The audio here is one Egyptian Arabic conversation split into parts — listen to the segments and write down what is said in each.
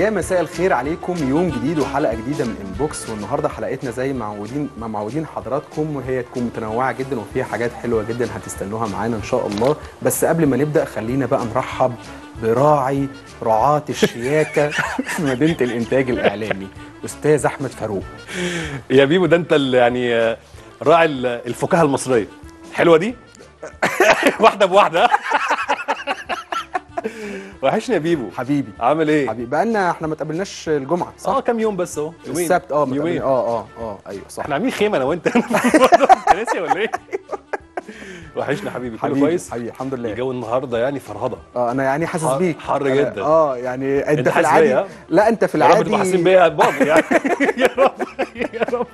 يا مساء الخير عليكم يوم جديد وحلقه جديده من انبوكس والنهارده حلقتنا زي ما معودين ما معودين حضراتكم وهي تكون متنوعه جدا وفيها حاجات حلوه جدا هتستنوها معانا ان شاء الله بس قبل ما نبدا خلينا بقى نرحب براعي رعاة الشياكه في مدينه الانتاج الاعلامي استاذ احمد فاروق يا بيبو ده انت اللي يعني آه، راعي ال- الفكاهه المصريه حلوه دي واحده بواحده وحشني يا بيبو حبيبي عامل ايه حبيبي بقالنا احنا ما تقابلناش الجمعه صح اه كام يوم بس اهو يومين السبت اه ما يومين تقابلنا- اه اه اه ايوه صح احنا عاملين خيمه انا وانت انت ناسي ولا ايه وحشني حبيبي كله حبيبي كويس حبيبي الحمد لله الجو النهارده يعني فرهضه اه انا يعني حاسس حر- بيك حر أنا- جدا. اه يعني انت, أنت في حاسس العادي بيا؟ لا انت في يا رب العادي تبقوا حاسين بيا بعض يعني يا رب يا رب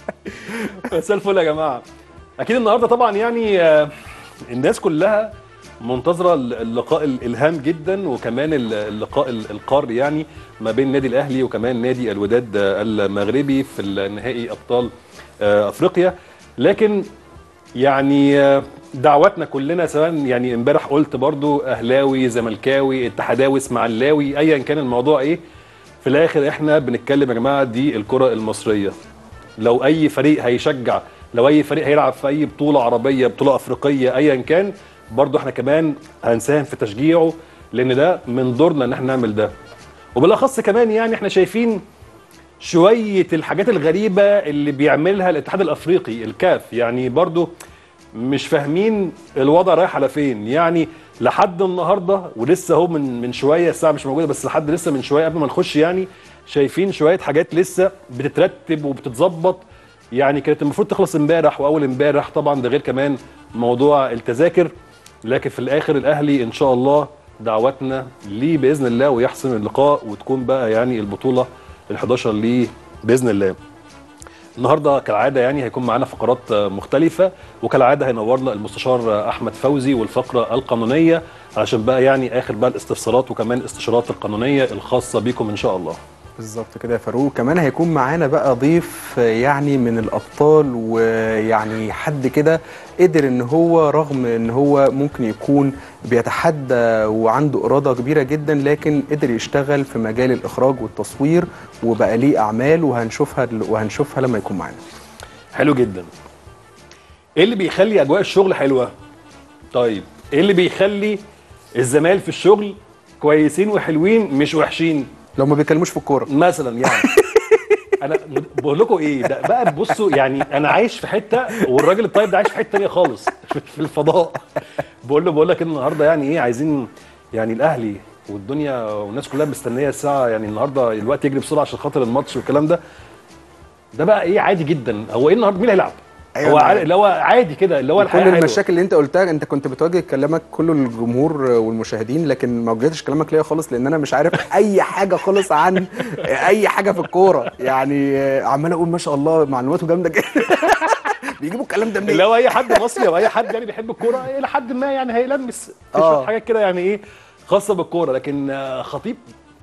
مساء الفل يا جماعه اكيد النهارده طبعا يعني آه، الناس كلها منتظره اللقاء الالهام جدا وكمان اللقاء القار يعني ما بين النادي الاهلي وكمان نادي الوداد آه، المغربي في النهائي ابطال آه، افريقيا لكن يعني آه، دعواتنا كلنا سواء يعني امبارح قلت برضو اهلاوي زملكاوي اتحداوي اسماعيلاوي ايا كان الموضوع ايه في الاخر احنا بنتكلم يا جماعه دي الكره المصريه لو اي فريق هيشجع لو اي فريق هيلعب في اي بطوله عربيه بطوله افريقيه ايا كان برضو احنا كمان هنساهم في تشجيعه لان ده من دورنا ان احنا نعمل ده وبالاخص كمان يعني احنا شايفين شويه الحاجات الغريبه اللي بيعملها الاتحاد الافريقي الكاف يعني برضو مش فاهمين الوضع رايح على فين يعني لحد النهارده ولسه اهو من من شويه الساعه مش موجوده بس لحد لسه من شويه قبل ما نخش يعني شايفين شويه حاجات لسه بتترتب وبتتظبط يعني كانت المفروض تخلص امبارح واول امبارح طبعا ده غير كمان موضوع التذاكر لكن في الاخر الاهلي ان شاء الله دعواتنا ليه باذن الله ويحسم اللقاء وتكون بقى يعني البطوله ال11 ليه باذن الله النهارده كالعاده يعني هيكون معانا فقرات آه، مختلفه وكالعاده هينورنا المستشار آه، احمد فوزي والفقره القانونيه علشان بقى يعني اخر بقى الاستفسارات وكمان الاستشارات القانونيه الخاصه بيكم ان شاء الله بالظبط كده يا فاروق كمان هيكون معانا بقى ضيف يعني من الابطال ويعني حد كده قدر ان هو رغم ان هو ممكن يكون بيتحدى وعنده اراده كبيره جدا لكن قدر يشتغل في مجال الاخراج والتصوير وبقى ليه اعمال وهنشوفها وهنشوفها لما يكون معانا حلو جدا ايه اللي بيخلي اجواء الشغل حلوه طيب ايه اللي بيخلي الزمايل في الشغل كويسين وحلوين مش وحشين لو ما بيتكلموش في الكوره مثلا يعني انا مد- بقول لكم ايه ده بقى بصوا يعني انا عايش في حته والراجل الطيب ده عايش في حته تانيه خالص في في الفضاء بقول له بقول لك النهارده يعني ايه عايزين يعني الاهلي والدنيا والناس كلها مستنيه الساعه يعني النهارده الوقت يجري بسرعه عشان خاطر الماتش والكلام ده ده بقى ايه عادي جدا هو ايه النهارده مين اللي هيلعب؟ أيوة هو أنا عادي اللي هو عادي كده اللي هو الحياه كل حلوة. المشاكل اللي انت قلتها انت كنت بتواجه كلامك كله للجمهور والمشاهدين لكن ما وجهتش كلامك ليا خالص لان انا مش عارف اي حاجه خالص عن اي حاجه في الكوره يعني عمال اقول ما شاء الله معلوماته جامده جدا بيجيبوا الكلام ده منين اللي هو اي حد مصري او اي حد يعني بيحب الكوره الى حد ما يعني هيلمس في آه. شويه حاجات كده يعني ايه خاصه بالكوره لكن آه، خطيب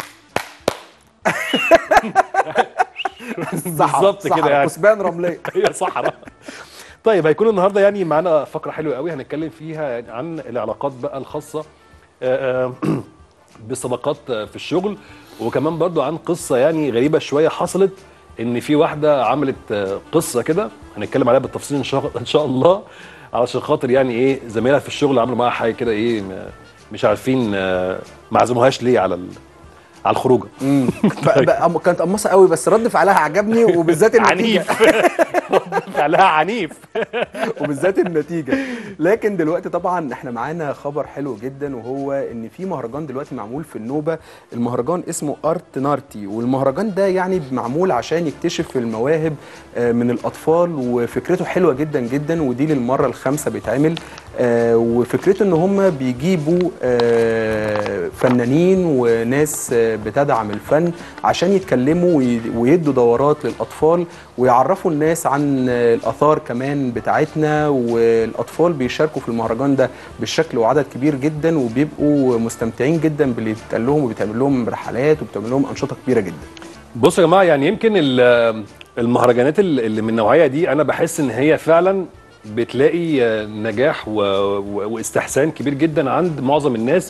بالظبط كده صحراء، يعني. كثبان رمليه هي صحراء طيب هيكون النهارده يعني معانا فقره حلوه قوي هنتكلم فيها يعني عن العلاقات بقى الخاصه آه، آه، بالصداقات آه، في الشغل وكمان برضو عن قصه يعني غريبه شويه حصلت ان في واحده عملت آه، قصه كده هنتكلم عليها بالتفصيل ان شاء ان شاء الله علشان خاطر يعني ايه زميلها في الشغل عملوا معاها حاجه كده ايه م- مش عارفين آه، ما عزموهاش ليه على ال- على الخروجه ب- ب- كانت قماصه قوي بس رد فعلها عجبني وبالذات النتيجه عنيف فعلها عنيف وبالذات النتيجه لكن دلوقتي طبعا احنا معانا خبر حلو جدا وهو ان في مهرجان دلوقتي معمول في النوبه المهرجان اسمه ارت نارتي والمهرجان ده يعني معمول عشان يكتشف المواهب آه، من الاطفال وفكرته حلوه جدا جدا ودي للمره الخامسه بيتعمل آه، وفكرته ان هم بيجيبوا آه، فنانين وناس آه، بتدعم الفن عشان يتكلموا وي- ويدوا دورات للاطفال ويعرفوا الناس عن آه، الاثار كمان بتاعتنا والاطفال بيشاركوا في المهرجان ده بالشكل وعدد كبير جدا وبيبقوا مستمتعين جدا باللي بيتقال لهم وبيتعمل لهم رحلات وبتعمل لهم انشطه كبيره جدا بصوا يا جماعه يعني يمكن ال- المهرجانات ال- اللي من النوعيه دي انا بحس ان هي فعلا بتلاقي آه، نجاح و... و... واستحسان كبير جدا عند معظم الناس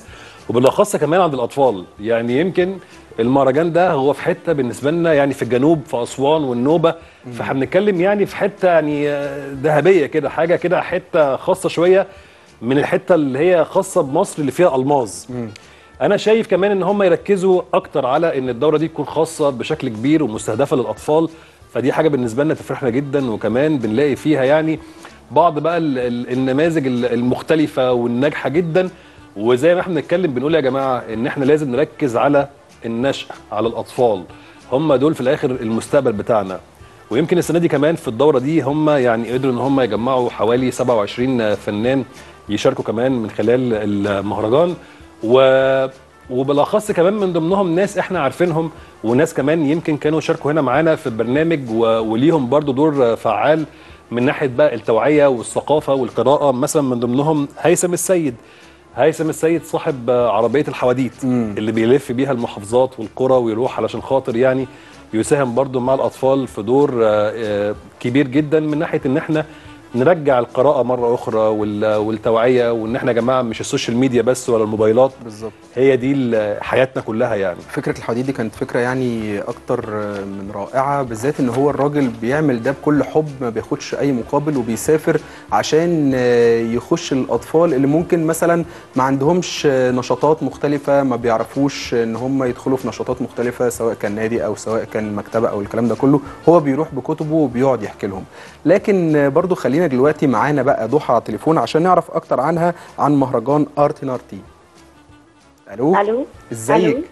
وبالاخص كمان عند الاطفال يعني يمكن المهرجان ده هو في حته بالنسبه لنا يعني في الجنوب في اسوان والنوبه فاحنا بنتكلم يعني في حته يعني آه، ذهبيه كده حاجه كده حته خاصه شويه من الحته اللي هي خاصه بمصر اللي فيها الماظ انا شايف كمان ان هم يركزوا اكتر على ان الدوره دي تكون خاصه بشكل كبير ومستهدفه للاطفال فدي حاجه بالنسبه لنا تفرحنا جدا وكمان بنلاقي فيها يعني بعض بقى ال- ال- النماذج ال- المختلفه والناجحه جدا وزي ما احنا بنتكلم بنقول يا جماعه ان احنا لازم نركز على النشأ على الاطفال هم دول في الاخر المستقبل بتاعنا ويمكن السنه دي كمان في الدوره دي هم يعني قدروا ان هم يجمعوا حوالي 27 فنان يشاركوا كمان من خلال المهرجان و وبالاخص كمان من ضمنهم ناس احنا عارفينهم وناس كمان يمكن كانوا شاركوا هنا معانا في البرنامج و... وليهم برضو دور فعال من ناحيه بقى التوعيه والثقافه والقراءه مثلا من ضمنهم هيثم السيد هيثم السيد صاحب عربيه الحواديت اللي بيلف بيها المحافظات والقرى ويروح علشان خاطر يعني يساهم برضو مع الاطفال في دور آه، آه، كبير جدا من ناحيه ان احنا نرجع القراءه مره اخرى وال- والتوعيه وان احنا يا جماعه مش السوشيال ميديا بس ولا الموبايلات بالظبط هي دي ال- حياتنا كلها يعني فكره الحديد دي كانت فكره يعني اكتر من رائعه بالذات ان هو الراجل بيعمل ده بكل حب ما بياخدش اي مقابل وبيسافر عشان آه، يخش الاطفال اللي ممكن مثلا ما عندهمش آه، نشاطات مختلفه ما بيعرفوش ان هم يدخلوا في نشاطات مختلفه سواء كان نادي او سواء كان مكتبه او الكلام ده كله هو بيروح بكتبه وبيقعد يحكي لهم لكن آه، برضو خلينا دلوقتي معانا بقى ضحى على التليفون عشان نعرف اكتر عنها عن مهرجان ارت نارتي الو الو ازيك ألو؟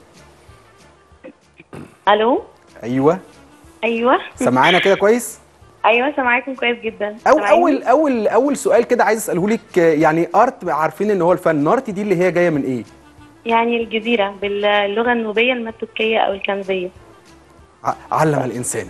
الو ايوه ايوه سمعانا كده كويس ايوه سامعاكم كويس جدا أو سامعيني؟ اول اول اول سؤال كده عايز اساله لك يعني ارت عارفين ان هو الفن نارتي دي اللي هي جايه من ايه يعني الجزيره باللغه النوبيه المتوكيه او الكنزيه ع- علم الانسان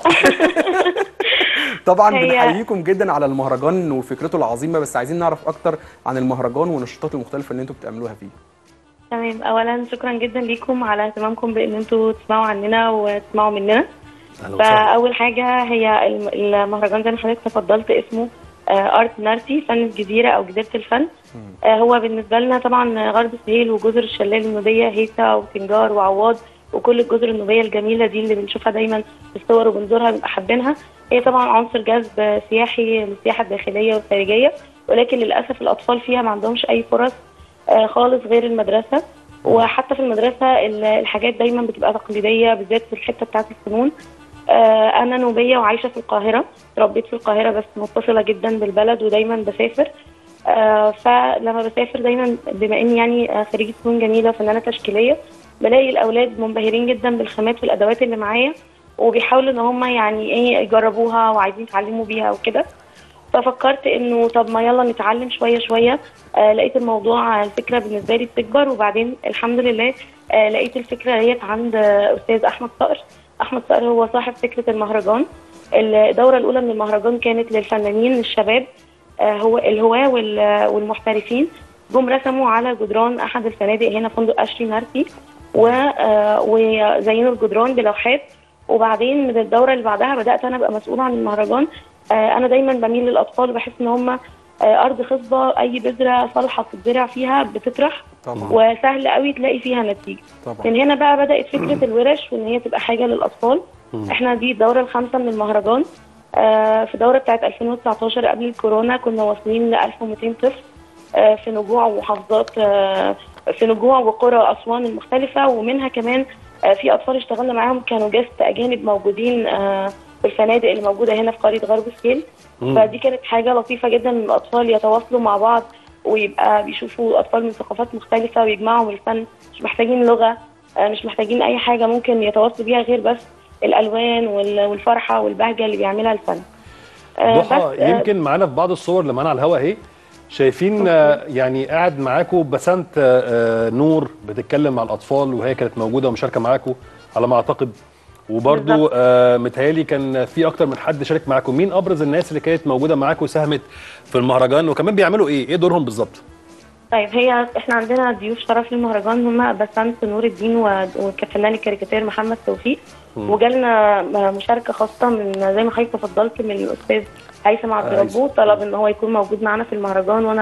طبعا هي- بنحييكم جدا على المهرجان وفكرته العظيمه بس عايزين نعرف اكتر عن المهرجان والنشاطات المختلفه اللي انتم بتعملوها فيه تمام اولا شكرا جدا ليكم على اهتمامكم بان انتوا تسمعوا عننا وتسمعوا مننا اهلا وسهلا فاول حاجه هي الم- المهرجان زي ما حضرتك تفضلت اسمه ارت نارتي فن الجزيره او جزيره الفن آه، هو بالنسبه لنا طبعا غرب سهيل وجزر الشلال النوبيه هيتا وسنجار وعواد وكل الجزر النوبيه الجميله دي اللي بنشوفها دايما في الصور وبنزورها بنبقى حابينها هي طبعا عنصر جذب سياحي للسياحه الداخليه والخارجيه ولكن للاسف الاطفال فيها ما عندهمش اي فرص آه، خالص غير المدرسه وحتى في المدرسه ال- الحاجات دايما بتبقى تقليديه بالذات في الحته بتاعه الفنون آه، انا نوبيه وعايشه في القاهره تربيت في القاهره بس متصله جدا بالبلد ودايما بسافر آه، فلما بسافر دايما بما اني يعني آه، خريجه فنون جميله وفنانه تشكيليه بلاقي الاولاد منبهرين جدا بالخامات والادوات اللي معايا وبيحاولوا ان هم يعني ايه يجربوها وعايزين يتعلموا بيها وكده ففكرت انه طب ما يلا نتعلم شويه شويه آه لقيت الموضوع الفكره بالنسبه لي بتكبر وبعدين الحمد لله آه لقيت الفكره ديت عند آه استاذ احمد صقر احمد صقر هو صاحب فكره المهرجان الدوره الاولى من المهرجان كانت للفنانين الشباب آه هو الهواه وال- والمحترفين جم رسموا على جدران احد الفنادق هنا فندق اشري نارتي و- آه، وزينوا الجدران بلوحات وبعدين من الدوره اللي بعدها بدات انا ابقى مسؤوله عن المهرجان آه، انا دايما بميل للاطفال وبحس ان هم آه، ارض خصبه اي بذره صالحه تتزرع فيها بتطرح طبعا وسهل قوي تلاقي فيها نتيجه طبعا من هنا بقى بدات فكره الورش وان هي تبقى حاجه للاطفال احنا دي الدوره الخامسه من المهرجان آه، في الدوره بتاعت 2019 قبل الكورونا كنا واصلين ل 1200 طفل آه، في نجوع ومحافظات آه، في نجوع وقرى اسوان المختلفه ومنها كمان آه، في اطفال اشتغلنا معاهم كانوا جاست اجانب موجودين آه، في الفنادق اللي موجوده هنا في قريه غرب السيل مم. فدي كانت حاجه لطيفه جدا ان الاطفال يتواصلوا مع بعض ويبقى بيشوفوا اطفال من ثقافات مختلفه ويجمعهم الفن مش محتاجين لغه آه، مش محتاجين اي حاجه ممكن يتواصلوا بيها غير بس الالوان وال- والفرحه والبهجه اللي بيعملها الفن آه، ضحى بس، آه، يمكن معانا في بعض الصور اللي معانا على الهوا اهي شايفين آه، يعني قاعد معاكم بسنت آه، آه، نور بتتكلم مع الاطفال وهي كانت موجوده ومشاركه معاكم على ما اعتقد وبرضو بالظبط. آه متهيألي كان في اكتر من حد شارك معاكم مين ابرز الناس اللي كانت موجوده معاكم وساهمت في المهرجان وكمان بيعملوا ايه ايه دورهم بالظبط طيب هي احنا عندنا ضيوف شرف للمهرجان هم بسنت نور الدين و- وكفنان الكاريكاتير محمد توفيق مم. وجالنا مشاركه خاصه من زي ما حضرتك تفضلت من الاستاذ هيثم عبد هيثم. ربه طلب ان هو يكون موجود معانا في المهرجان وانا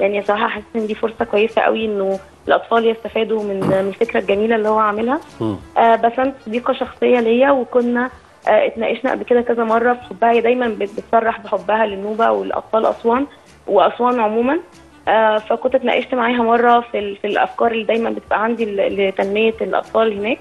يعني صراحه حاسه ان دي فرصه كويسه قوي انه الاطفال يستفادوا من من الفكره الجميله اللي هو عاملها مم. آه بسنت صديقه شخصيه ليا وكنا آه اتناقشنا قبل كده كذا مره في حبها هي دايما بت- بتصرح بحبها للنوبه والاطفال اسوان واسوان عموما آه فكنت اتناقشت معاها مره في ال- في الافكار اللي دايما بتبقى عندي ل- لتنميه الاطفال هناك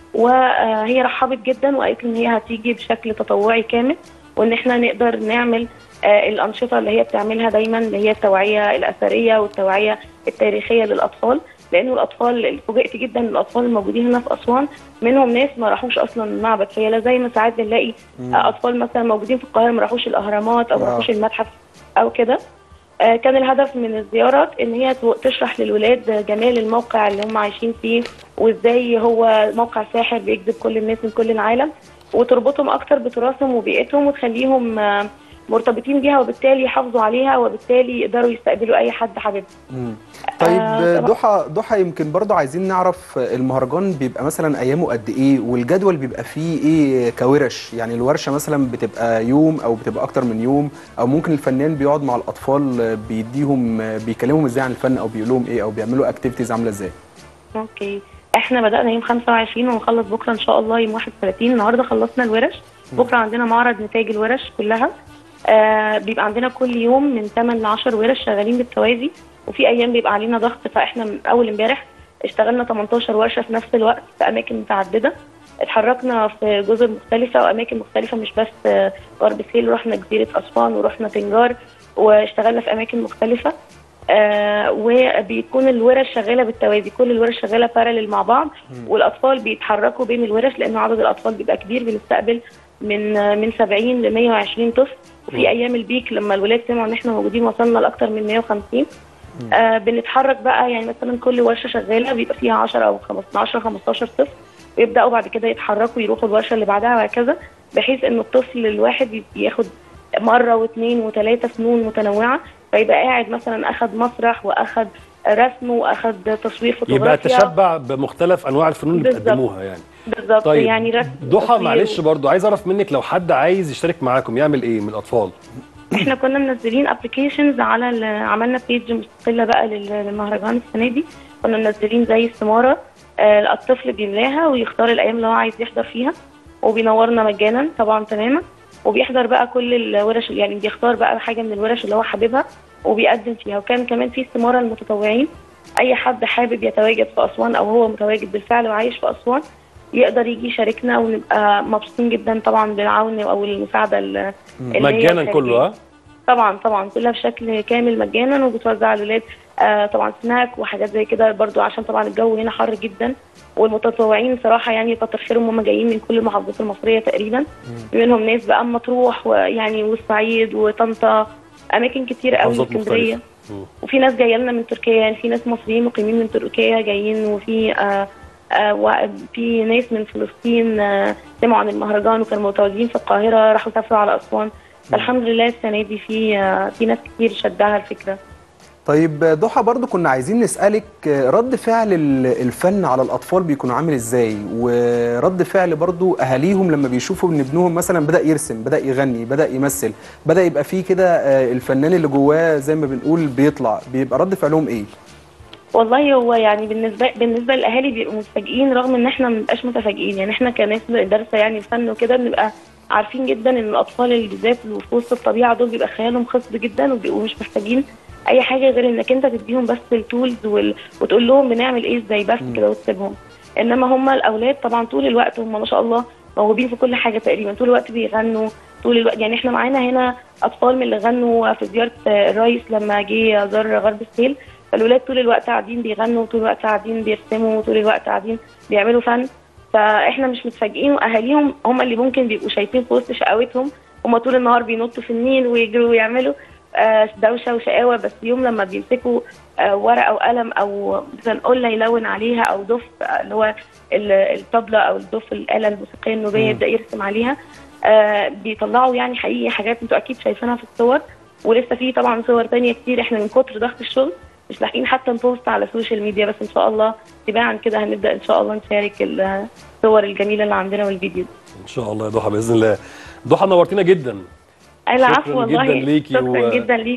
وهي رحبت جدا وقالت لي ان هي هتيجي بشكل تطوعي كامل وان احنا نقدر نعمل آه، الانشطه اللي هي بتعملها دايما اللي هي التوعيه الاثريه والتوعيه التاريخيه للاطفال لانه الاطفال فوجئت جدا ان الاطفال الموجودين هنا في اسوان منهم ناس ما راحوش اصلا المعبد فهي لا زي ما ساعات بنلاقي آه، اطفال مثلا موجودين في القاهره ما راحوش الاهرامات او ما آه. راحوش المتحف او كده آه، كان الهدف من الزيارات ان هي تو- تشرح للولاد جمال الموقع اللي هم عايشين فيه وازاي هو موقع ساحر بيجذب كل الناس من كل العالم وتربطهم اكتر بتراثهم وبيئتهم وتخليهم آه، مرتبطين بيها وبالتالي يحافظوا عليها وبالتالي يقدروا يستقبلوا اي حد حاببها مم. طيب آه، طبعا. ضحى ضحى يمكن برضه عايزين نعرف المهرجان بيبقى مثلا ايامه قد ايه والجدول بيبقى فيه ايه كورش يعني الورشه مثلا بتبقى يوم او بتبقى اكتر من يوم او ممكن الفنان بيقعد مع الاطفال بيديهم بيكلمهم ازاي عن الفن او بيقول لهم ايه او بيعملوا اكتيفيتيز عامله ازاي اوكي احنا بدأنا يوم 25 ونخلص بكره ان شاء الله يوم 31 النهارده خلصنا الورش بكره عندنا معرض نتائج الورش كلها آه بيبقى عندنا كل يوم من 8 ل 10 ورش شغالين بالتوازي وفي ايام بيبقى علينا ضغط فاحنا من اول امبارح اشتغلنا 18 ورشه في نفس الوقت في اماكن متعدده اتحركنا في جزر مختلفه واماكن مختلفه مش بس آه، غرب سهيل رحنا جزيره اسوان ورحنا تنجار واشتغلنا في اماكن مختلفه آه وبيكون الورش شغاله بالتوازي كل الورش شغاله بارلل مع بعض والاطفال بيتحركوا بين الورش لانه عدد الاطفال بيبقى كبير بنستقبل من آه، من 70 ل 120 طفل وفي ايام البيك لما الولاد سمعوا ان احنا موجودين وصلنا لاكثر من 150 آه بنتحرك بقى يعني مثلا كل ورشه شغاله بيبقى فيها 10 او 15 15 طفل ويبداوا بعد كده يتحركوا يروحوا الورشه اللي بعدها وهكذا بحيث ان الطفل الواحد ياخد مره واثنين وثلاثه فنون متنوعه فيبقى قاعد مثلا اخذ مسرح واخذ رسم واخذ تصوير يبقى فوتوغرافيا تشبع بمختلف انواع الفنون اللي بالظبط. بتقدموها يعني بالظبط طيب يعني رسم ضحى تصوير. معلش برضو عايز اعرف منك لو حد عايز يشترك معاكم يعمل ايه من الاطفال احنا كنا منزلين ابلكيشنز على ال- عملنا بيج مستقله بقى لل- للمهرجان السنه دي كنا منزلين زي استماره آه، الطفل بيملاها ويختار الايام اللي هو عايز يحضر فيها وبينورنا مجانا طبعا تماما وبيحضر بقى كل الورش يعني بيختار بقى حاجه من الورش اللي هو حاببها وبيقدم فيها وكان كمان في استماره للمتطوعين اي حد حابب يتواجد في اسوان او هو متواجد بالفعل وعايش في اسوان يقدر يجي يشاركنا ونبقى مبسوطين جدا طبعا بالعون او المساعده ال- اللي هي مجانا الخارجية. كله ها طبعا طبعا كلها بشكل كامل مجانا وبتوزع على الولاد آه طبعا سناك وحاجات زي كده برضو عشان طبعا الجو هنا حر جدا والمتطوعين صراحه يعني كتر خيرهم هم جايين من كل المحافظات المصريه تقريبا منهم ناس بقى أما مطروح ويعني والصعيد وطنطا اماكن كتير قوي محافظات اسكندريه مختلفة. مم. وفي ناس جايه لنا من تركيا يعني في ناس مصريين مقيمين من تركيا جايين وفي آه آه وفي ناس من فلسطين آه سمعوا عن المهرجان وكانوا متواجدين في القاهره راحوا سافروا على اسوان فالحمد لله السنه دي في آه في ناس كتير شدها الفكره طيب ضحى برضو كنا عايزين نسألك رد فعل ال- الفن على الأطفال بيكون عامل إزاي ورد فعل برضو أهاليهم لما بيشوفوا إن ابنهم مثلا بدأ يرسم بدأ يغني بدأ يمثل بدأ يبقى فيه كده آه، الفنان اللي جواه زي ما بنقول بيطلع بيبقى رد فعلهم إيه؟ والله هو يعني بالنسبه بالنسبه للاهالي بيبقوا متفاجئين رغم ان احنا ما بنبقاش متفاجئين يعني احنا كناس دارسه يعني الفن وكده بنبقى عارفين جدا ان الاطفال اللي بالذات اللي في وسط الطبيعه دول بيبقى خيالهم خصب جدا وبيبقوا مش محتاجين اي حاجه غير انك انت تديهم بس التولز وال... وتقول لهم بنعمل ايه ازاي بس كده وتسيبهم انما هم الاولاد طبعا طول الوقت هم ما شاء الله موهوبين في كل حاجه تقريبا طول الوقت بيغنوا طول الوقت يعني احنا معانا هنا اطفال من اللي غنوا في زياره الرئيس لما جه زار غرب السهيل فالولاد طول الوقت قاعدين بيغنوا طول الوقت قاعدين بيرسموا طول الوقت قاعدين بيعملوا فن فاحنا مش متفاجئين واهاليهم هم اللي ممكن بيبقوا شايفين في وسط شقاوتهم هم طول النهار بينطوا في النيل ويجروا ويعملوا آه، دوشه وشقاوه بس يوم لما بيمسكوا آه، ورقه وقلم او مثلا قله يلون عليها او دف آه، اللي هو ال- الطبله او الدف الاله الموسيقيه النوبيه مم. يبدا يرسم عليها آه، بيطلعوا يعني حقيقي حاجات انتوا اكيد شايفينها في الصور ولسه في طبعا صور تانية كتير احنا من كتر ضغط الشغل مش لاحقين حتى نبوست على السوشيال ميديا بس ان شاء الله تباعا كده هنبدا ان شاء الله نشارك الصور الجميله اللي عندنا والفيديو ان شاء الله يا ضحى باذن الله ضحى نورتينا جدا العفو شكراً والله جداً ليكي شكرا و- جدا ليكم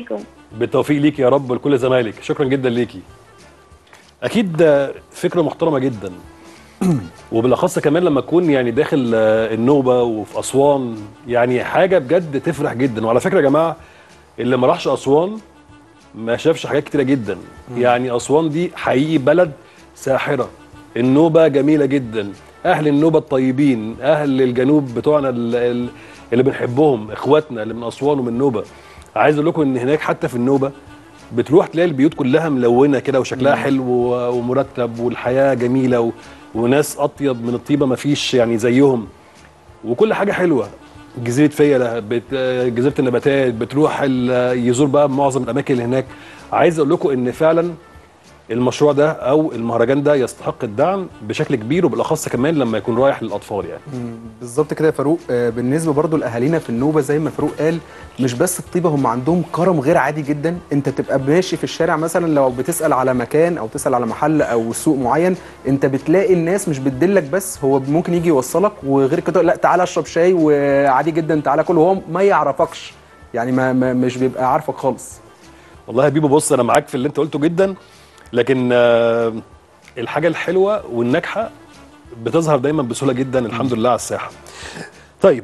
بالتوفيق ليكي يا رب ولكل زمايلك شكرا جدا ليكي اكيد ده فكره محترمه جدا وبالاخص كمان لما تكون يعني داخل آه، النوبه وفي اسوان يعني حاجه بجد تفرح جدا وعلى فكره يا جماعه اللي ما راحش اسوان ما شافش حاجات كتيره جدا يعني اسوان دي حقيقي بلد ساحره النوبه جميله جدا اهل النوبه الطيبين اهل الجنوب بتوعنا ال- ال- اللي بنحبهم اخواتنا اللي من اسوان ومن النوبه عايز اقول لكم ان هناك حتى في النوبه بتروح تلاقي البيوت كلها ملونه كده وشكلها حلو و- ومرتب والحياه جميله و... وناس اطيب من الطيبه ما فيش يعني زيهم وكل حاجه حلوه جزيره فيلة بت... جزيره النباتات بتروح ال... يزور بقى معظم الاماكن اللي هناك عايز اقول لكم ان فعلا المشروع ده او المهرجان ده يستحق الدعم بشكل كبير وبالاخص كمان لما يكون رايح للاطفال يعني مم، بالظبط كده يا فاروق آه، بالنسبه برضو لاهالينا في النوبه زي ما فاروق قال مش بس الطيبه هم عندهم كرم غير عادي جدا انت تبقى ماشي في الشارع مثلا لو بتسال على مكان او تسال على محل او سوق معين انت بتلاقي الناس مش بتدلك بس هو ممكن يجي يوصلك وغير كده لا تعالى اشرب شاي وعادي جدا تعالى كل وهو ما يعرفكش يعني ما, ما مش بيبقى عارفك خالص والله يا بيبو بص انا معاك في اللي انت قلته جدا لكن آه، الحاجه الحلوه والناجحه بتظهر دايما بسهوله جدا الحمد لله على الساحه طيب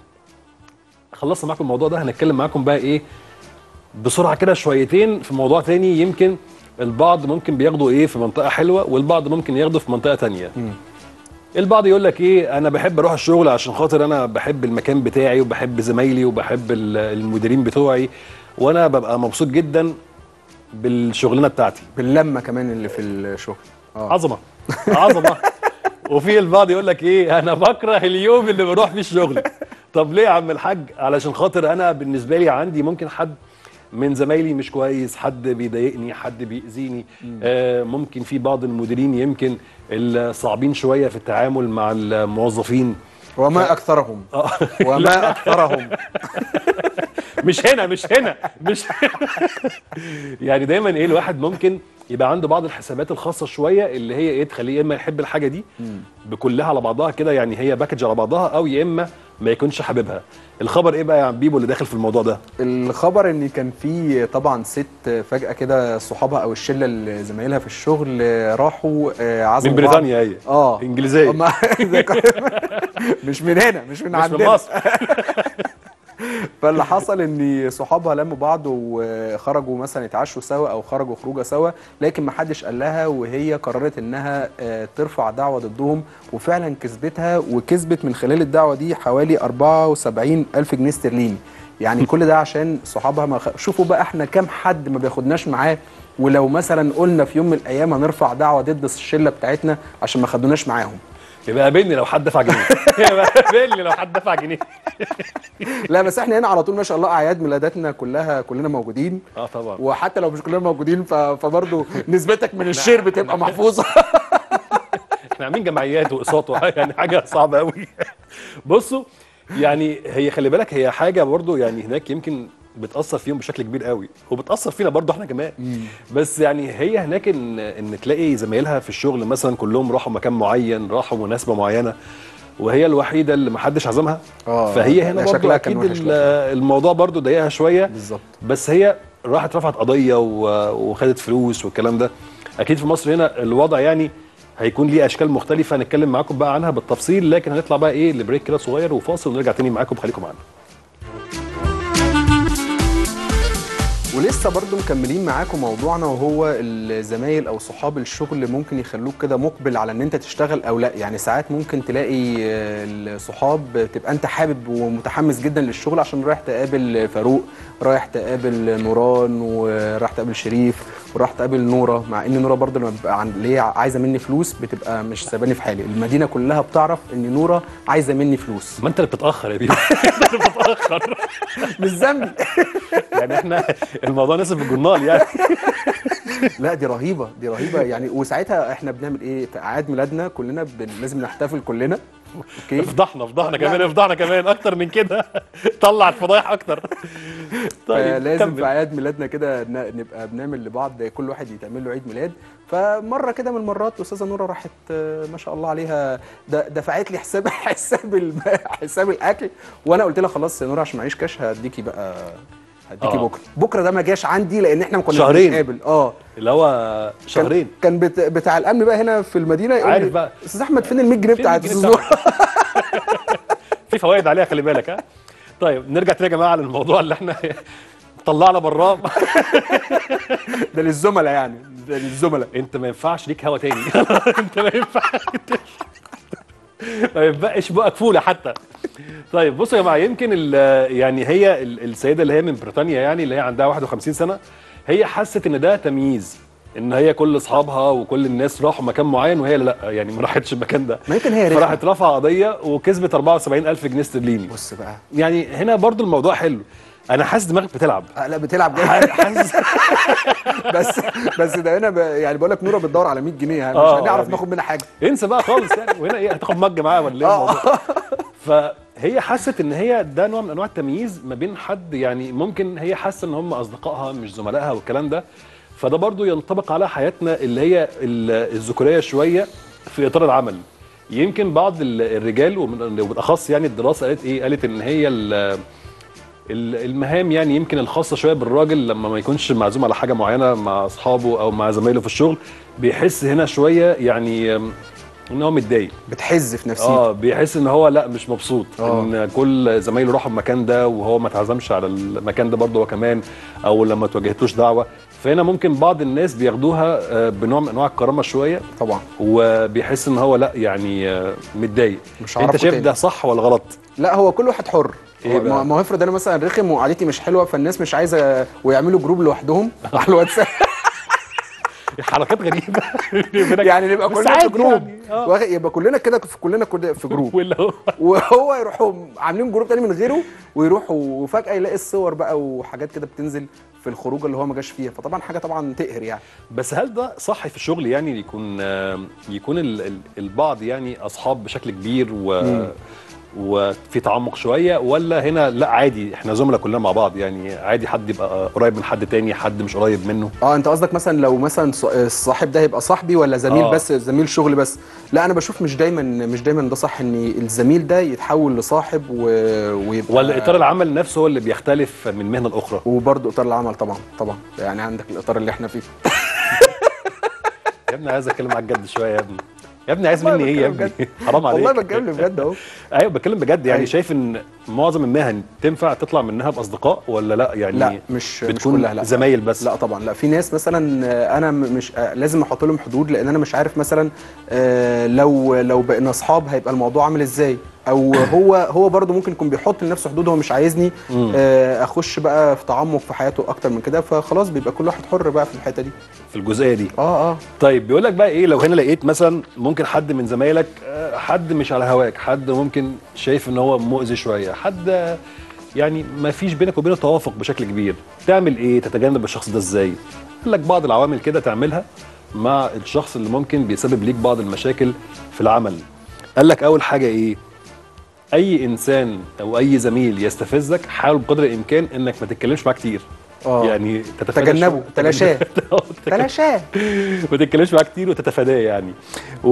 خلصنا معاكم الموضوع ده هنتكلم معاكم بقى ايه بسرعه كده شويتين في موضوع تاني يمكن البعض ممكن بياخدوا ايه في منطقه حلوه والبعض ممكن ياخده في منطقه تانية البعض يقول لك ايه انا بحب اروح الشغل عشان خاطر انا بحب المكان بتاعي وبحب زمايلي وبحب ال- المديرين بتوعي وانا ببقى مبسوط جدا بالشغلانه بتاعتي باللمه كمان اللي في الشغل اه عظمه عظمه وفي البعض يقول لك ايه انا بكره اليوم اللي بروح فيه الشغل طب ليه يا عم الحاج علشان خاطر انا بالنسبه لي عندي ممكن حد من زمايلي مش كويس حد بيضايقني حد بيأذيني آه ممكن في بعض المديرين يمكن الصعبين شويه في التعامل مع الموظفين وما اكثرهم آه. وما اكثرهم مش هنا مش هنا مش هنا يعني دايما ايه الواحد ممكن يبقى عنده بعض الحسابات الخاصه شويه اللي هي ايه تخليه يا اما يحب الحاجه دي بكلها على بعضها كده يعني هي باكج على بعضها او يا اما ما يكونش حاببها الخبر ايه بقى يا عم بيبو اللي داخل في الموضوع ده الخبر ان كان في طبعا ست فجاه كده صحابها او الشله اللي زمايلها في الشغل آه، راحوا آه، عزموا من بعض. بريطانيا هي اه انجليزيه هم- مش من هنا مش من مش من عندنا مصر فاللي حصل ان صحابها لموا بعض وخرجوا مثلا يتعشوا سوا او خرجوا خروجه سوا لكن ما حدش قال لها وهي قررت انها آه، ترفع دعوه ضدهم وفعلا كسبتها وكسبت من خلال الدعوه دي حوالي 74 الف جنيه استرليني يعني كل ده عشان صحابها ما خ... شوفوا بقى احنا كام حد ما بياخدناش معاه ولو مثلا قلنا في يوم من الايام هنرفع دعوه ضد الشله بتاعتنا عشان ما خدوناش معاهم يبقى قابلني لو حد دفع جنيه يبقى قابلني لو حد دفع جنيه لا بس احنا هنا على طول ما شاء الله اعياد ميلاداتنا كلها كلنا موجودين اه طبعا وحتى لو مش كلنا موجودين ف... فبرضه نسبتك من الشير بتبقى محفوظه احنا عاملين جمعيات واقساط وح- يعني حاجه صعبه قوي بصوا يعني هي خلي بالك هي حاجه برضو يعني هناك يمكن بتاثر فيهم بشكل كبير قوي وبتاثر فينا برضو احنا كمان بس يعني هي هناك ان ان تلاقي زمايلها في الشغل مثلا كلهم راحوا مكان معين راحوا مناسبه معينه وهي الوحيده اللي محدش عزمها آه، فهي لا، هنا برضو شكلها كان اكيد وحش ال- لها. الموضوع برضو ضايقها شويه بالظبط بس هي راحت رفعت قضيه و- وخدت فلوس والكلام ده اكيد في مصر هنا الوضع يعني هيكون ليه اشكال مختلفه هنتكلم معاكم بقى عنها بالتفصيل لكن هنطلع بقى ايه لبريك كده صغير وفاصل ونرجع تاني معاكم خليكم معانا ولسه برضو مكملين معاكم موضوعنا وهو الزمايل او صحاب الشغل ممكن يخلوك كده مقبل على ان انت تشتغل او لا يعني ساعات ممكن تلاقي آه، الصحاب تبقى انت حابب ومتحمس جدا للشغل عشان رايح تقابل فاروق رايح تقابل نوران ورايح تقابل شريف ورايح تقابل نوره مع ان نوره برضو لما بيبقى عن- اللي هي عايزه مني فلوس بتبقى مش ساباني في حالي المدينه كلها بتعرف ان نوره عايزه مني فلوس ما انت اللي بتتاخر يا بيبي انت اللي بتتاخر مش ذنبي يعني احنا الموضوع نسب بالجورنال يعني لا دي رهيبه دي رهيبه يعني وساعتها احنا بنعمل ايه في اعياد ميلادنا كلنا بن... لازم نحتفل كلنا اوكي افضحنا افضحنا كمان افضحنا كمان اكتر من كده طلع الفضايح اكتر طيب لازم كمل. في اعياد ميلادنا كده ن- نبقى بنعمل لبعض كل واحد يتعمل له عيد ميلاد فمره كده من المرات استاذه نوره راحت آه، ما شاء الله عليها د- دفعت لي حساب حساب الم- حساب الاكل وانا قلت لها خلاص يا نوره عشان معيش كاش هديكي بقى هديكي آه. بكره بكره ده ما جاش عندي لان احنا ما كناش شهرين. بنتقابل اه اللي هو كان- شهرين كان بت... بتاع الامن بقى هنا في المدينه يقول عارف لي، بقى. استاذ احمد فين ال 100 جنيه فين بتاعت الجنيه الزور في فوائد عليها خلي بالك ها طيب نرجع تاني يا جماعه للموضوع اللي احنا طلعنا براه ده للزملاء يعني ده للزملاء انت ما ينفعش ليك هوا تاني انت ما ينفعش ما ينفعش بقى كفوله حتى طيب بصوا يا جماعه يمكن ال- يعني هي ال- السيده اللي هي من بريطانيا يعني اللي هي عندها 51 سنه هي حست ان ده تمييز ان هي كل اصحابها وكل الناس راحوا مكان معين وهي لا يعني ما راحتش المكان ده ما يمكن هي رخمة. فراحت رافعه قضيه وكسبت 74000 جنيه استرليني بص بقى يعني هنا برضو الموضوع حلو انا حاسس دماغك بتلعب آه، لا بتلعب جاي حاسس بس بس ده هنا ب... يعني بقول لك نوره بتدور على 100 جنيه يعني آه، مش هنعرف يعني- ناخد منها حاجه انسى بقى خالص يعني وهنا ايه هتاخد مج معاه ولا ايه آه. الموضوع فهي حست ان هي ده نوع من انواع التمييز ما بين حد يعني ممكن هي حاسه ان هم اصدقائها مش زملائها والكلام ده فده برضو ينطبق على حياتنا اللي هي ال- الذكوريه شويه في اطار العمل يمكن بعض ال- الرجال ومن- وبالاخص يعني الدراسه قالت ايه قالت ان هي ال- ال- المهام يعني يمكن الخاصه شويه بالراجل لما ما يكونش معزوم على حاجه معينه مع اصحابه او مع زمايله في الشغل بيحس هنا شويه يعني أم، ان هو متضايق بتحز في نفسيته اه بيحس ان هو لا مش مبسوط آه. ان كل زمايله راحوا المكان ده وهو ما اتعزمش على المكان ده برضه هو كمان او لما توجهتوش دعوه فهنا ممكن بعض الناس بياخدوها آه، بنوع من انواع الكرامه شويه طبعا وبيحس ان هو لا يعني آه، متضايق مش انت هعرفه شايف تاني. ده صح ولا غلط لا هو كل واحد حر إيه هو- بقى؟ ما ما هو افرض انا مثلا رخم وقعدتي مش حلوه فالناس مش عايزه ويعملوا جروب لوحدهم على الواتساب حركات غريبه يعني نبقى بس كلنا في عادي جروب يعني، آه. واخد- يبقى كلنا كده في كلنا كده في جروب واللي هو وهو يروحوا عاملين جروب تاني من غيره ويروحوا وفجاه يلاقي الصور بقى وحاجات كده بتنزل في الخروجه اللي هو ما جاش فيها فطبعا حاجه طبعا تقهر يعني بس هل ده صح في الشغل يعني يكون آه، يكون ال- ال- البعض يعني اصحاب بشكل كبير و وفي تعمق شويه ولا هنا لا عادي احنا زملاء كلنا مع بعض يعني عادي حد يبقى قريب من حد تاني حد مش قريب منه اه انت قصدك مثلا لو مثلا ص- الصاحب ده هيبقى صاحبي ولا زميل آه. بس زميل شغل بس لا انا بشوف مش دايما مش دايما ده صح ان الزميل ده يتحول لصاحب و... ويبقى ولا اطار العمل نفسه هو اللي بيختلف من مهنه لاخرى وبرضه اطار العمل طبعا طبعا يعني عندك الاطار اللي احنا فيه يا ابني عايز اتكلم معاك جد شويه يا ابني يا ابني عايز والله مني ايه يا بتكلم ابني حرام عليك والله بتكلم بجد اهو ايوه بتكلم بجد يعني أيوة. شايف ان معظم المهن تنفع تطلع منها باصدقاء ولا لا يعني لا مش مش بتكون كلها لا زمايل بس لا طبعا لا في ناس مثلا آه، انا م- مش آه، لازم احط لهم حدود لان انا مش عارف مثلا آه، لو لو بقينا اصحاب هيبقى الموضوع عامل ازاي او هو هو برضه ممكن يكون بيحط لنفسه حدود هو مش عايزني مم. آه، اخش بقى في تعمق في حياته اكتر من كده فخلاص بيبقى كل واحد حر بقى في الحته دي في الجزئيه دي اه اه طيب بيقول لك بقى ايه لو هنا لقيت مثلا ممكن حد من زمايلك آه، حد مش على هواك حد ممكن شايف ان هو مؤذي شويه حد آه، يعني ما فيش بينك وبينه توافق بشكل كبير تعمل ايه تتجنب الشخص ده ازاي قال لك بعض العوامل كده تعملها مع الشخص اللي ممكن بيسبب ليك بعض المشاكل في العمل قال لك اول حاجه ايه اي انسان او اي زميل يستفزك حاول بقدر الامكان انك ما تتكلمش معاه كتير اه يعني تتفادى تجنبه، شوية. تلاشاه. تجنبه. تلاشاه ما تتكلمش معاه كتير وتتفاداه يعني و...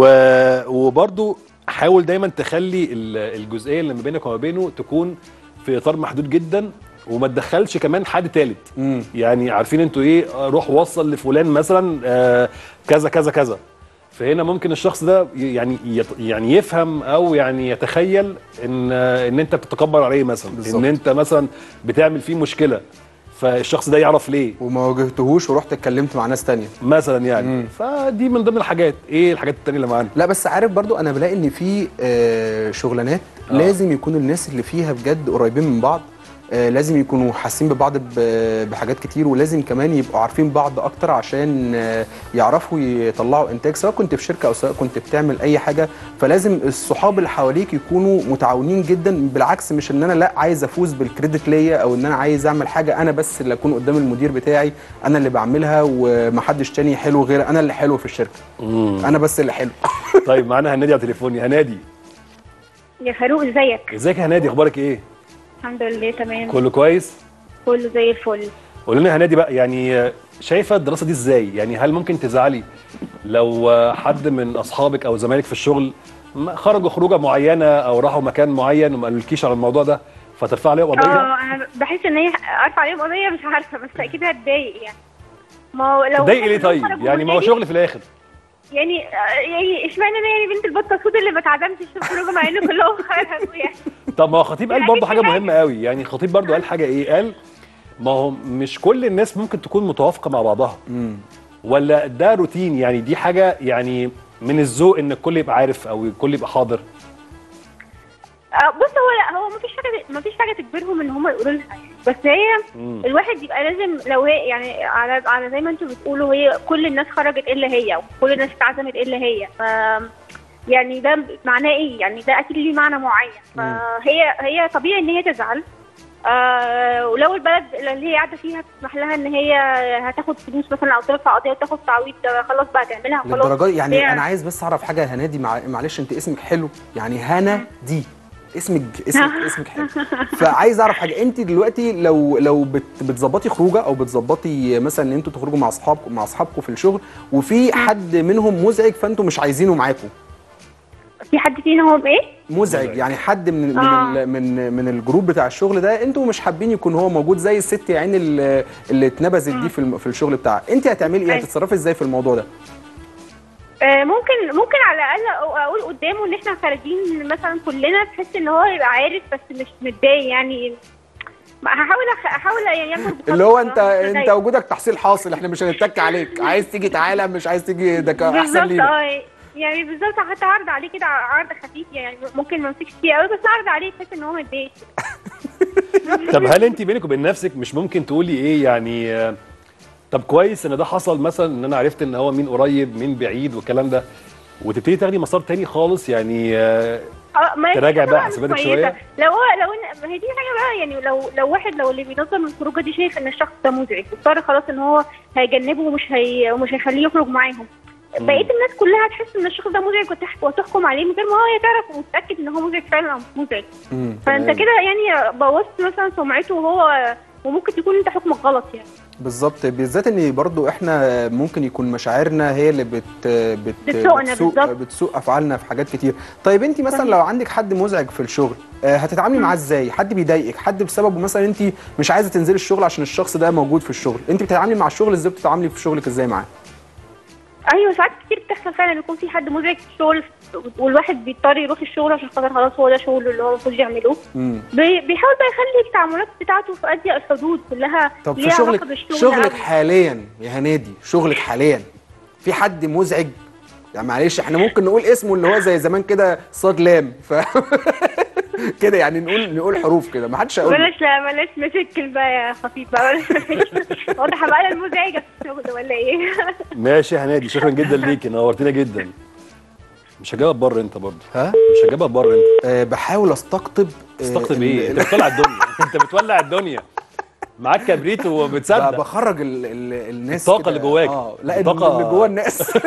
وبرضو حاول دايما تخلي ال- الجزئيه اللي ما بينك وما بينه تكون في اطار محدود جدا وما تدخلش كمان حد تالت مم. يعني عارفين انتوا ايه آه، روح وصل لفلان مثلا آه، كذا كذا كذا فهنا ممكن الشخص ده ي- يعني يت- يعني يفهم او يعني يتخيل ان آه، ان انت بتتكبر عليه مثلا بالظبط. ان انت مثلا بتعمل فيه مشكله فالشخص ده يعرف ليه وما واجهتهوش ورحت اتكلمت مع ناس تانية مثلا يعني مم. فدي من ضمن الحاجات ايه الحاجات التانية اللي معانا لا بس عارف برضو انا بلاقي ان في آه، شغلانات آه. لازم يكون الناس اللي فيها بجد قريبين من بعض آه، لازم يكونوا حاسين ببعض ب- بحاجات كتير ولازم كمان يبقوا عارفين بعض اكتر عشان آه، يعرفوا يطلعوا انتاج سواء كنت في شركه او سواء كنت بتعمل اي حاجه فلازم الصحاب اللي حواليك يكونوا متعاونين جدا بالعكس مش ان انا لا عايز افوز بالكريدت ليا او ان انا عايز اعمل حاجه انا بس اللي اكون قدام المدير بتاعي انا اللي بعملها ومحدش تاني حلو غير انا اللي حلو في الشركه انا بس اللي حلو طيب معانا هنادي على تليفوني هنادي يا فاروق ازيك ازيك يا هنادي اخبارك ايه الحمد لله تمام كله كويس كله زي الفل قول لنا يا هنادي بقى يعني آه، شايفه الدراسه دي ازاي يعني هل ممكن تزعلي لو آه، حد من اصحابك او زمايلك في الشغل ما- خرجوا خروجه معينه او راحوا مكان معين وما قالولكيش على الموضوع ده فترفع عليهم قضيه اه انا بحس ان هي ارفع عليهم قضيه مش عارفه بس اكيد هتضايق يعني ما هو لو تضايق ليه واحد طيب خرج يعني ما هو ونادي، شغل في الاخر يعني آه، يعني اشمعنى انا يعني بنت البطه السود اللي ما اتعزمتش في الخروج مع ان كلهم خرجوا يعني طب ما هو خطيب قال يعني برضه حاجه في حاجة. مهمه قوي يعني خطيب برضه قال حاجه ايه قال ما هو مش كل الناس ممكن تكون متوافقه مع بعضها ولا ده روتين يعني دي حاجه يعني من الذوق ان الكل يبقى عارف او الكل يبقى حاضر آه، بص هو لا هو مفيش حاجه مفيش حاجه تجبرهم ان هم يقولوا لها يعني بس هي مم. الواحد يبقى لازم لو هي يعني على على زي ما انتوا بتقولوا هي كل الناس خرجت الا هي وكل الناس اتعزمت الا هي ف يعني ده معناه ايه يعني ده اكيد ليه معنى معين فهي هي طبيعي ان هي تزعل آه ولو البلد اللي هي قاعده فيها تسمح لها ان هي هتاخد فلوس مثلا او ترفع قضيه وتاخد تعويض آه، خلاص بقى تعملها خلاص للدرجه دي؟ يعني هي- انا عايز بس اعرف حاجه يا هنادي مع... معلش انت اسمك حلو يعني هنا دي اسمك اسمك اسمك حلو فعايز اعرف حاجه انت دلوقتي لو لو بت بتظبطي خروجه او بتظبطي مثلا ان انتوا تخرجوا مع اصحابكم مع اصحابكم في الشغل وفي حد منهم مزعج فانتوا مش عايزينه معاكم في حد فينا هو ايه؟ مزعج يعني حد من من آه. ال- من من الجروب بتاع الشغل ده انتوا مش حابين يكون هو موجود زي الست يا عيني اللي اللي اتنبذت دي في الم- في الشغل بتاعها انت هتعملي ايه أيوة. هتتصرفي ازاي في الموضوع ده آه، ممكن ممكن على الاقل أقو- اقول قدامه ان احنا خارجين مثلا كلنا بحيث ان هو يبقى عارف بس مش متضايق يعني ما هحاول أخ... احاول يعني ياخد بخطوة اللي هو انت بصراحة، مش انت متضايق. وجودك تحصيل حاصل احنا مش هنتك عليك عايز تيجي تعالى مش عايز تيجي ده كان احسن بالظبط لينا اه يعني بالظبط حتى عرض عليه كده عرض خفيف يعني ممكن ما امسكش فيه قوي بس عرض عليه بحيث ان هو ما يتضايقش طب هل انت بينك وبين نفسك مش ممكن تقولي ايه يعني آه، طب كويس ان ده حصل مثلا ان انا عرفت ان هو مين قريب مين بعيد والكلام ده وتبتدي تاخدي مسار تاني خالص يعني آه، اه ما هي تراجع دي بقى حاجة مش حساباتك كويسة. شوية؟ لو هو لو ان ما هي دي حاجه بقى يعني لو لو واحد لو اللي بينظم الخروجه دي شايف ان الشخص ده مزعج واضطر خلاص ان هو هيجنبه ومش هي ومش هيخليه يخرج معاهم بقيه الناس كلها هتحس ان الشخص ده مزعج وتح- وتحكم عليه من غير ما هي تعرف وتتاكد ان هو مزعج فعلا او مش مزعج مم، فانت تمام. كده يعني بوظت مثلا سمعته وهو وممكن تكون انت حكمك غلط يعني بالظبط بالذات ان برضو احنا ممكن يكون مشاعرنا هي اللي بت بت بتسوقنا بتسوق, بالظبط. بتسوق افعالنا في حاجات كتير طيب انت مثلا صحيح. لو عندك حد مزعج في الشغل آه، هتتعاملي معاه ازاي حد بيضايقك حد بسببه مثلا انت مش عايزه تنزلي الشغل عشان الشخص ده موجود في الشغل انت بتتعاملي مع الشغل ازاي بتتعاملي في شغلك ازاي معاه ايوه ساعات كتير بتحصل فعلا يكون في حد مزعج في الشغل والواحد بيضطر يروح الشغل عشان خاطر خلاص هو ده شغله اللي هو المفروض يعمله مم. بي- بيحاول بقى يخلي التعاملات بتاعته في اضيق الحدود كلها طب في ليها شغلك علاقة بالشغل شغلك أوي. حاليا يا هنادي شغلك حاليا في حد مزعج يعني معلش احنا ممكن نقول اسمه اللي هو زي زمان كده صاد لام ف كده يعني نقول نقول حروف كده ما حدش هيقول بلاش لا بلاش مشاكل بقى يا خفيف بقى بلاش مشاكل. واضح بقى انا المزعجه في الشغل ولا ايه ماشي يا هنادي شكرا جدا ليكي نورتينا جدا مش هجاوب بره انت برضه ها مش هجاوبها بره انت أه بحاول استقطب آه، تستقطب ال- ايه ال- انت بتولع الدنيا انت بتولع الدنيا معاك كبريت ب- وبتصدق بخرج ال ال الناس الطاقة كده. اللي جواك. اه لا الطاقة- اللي جوا الناس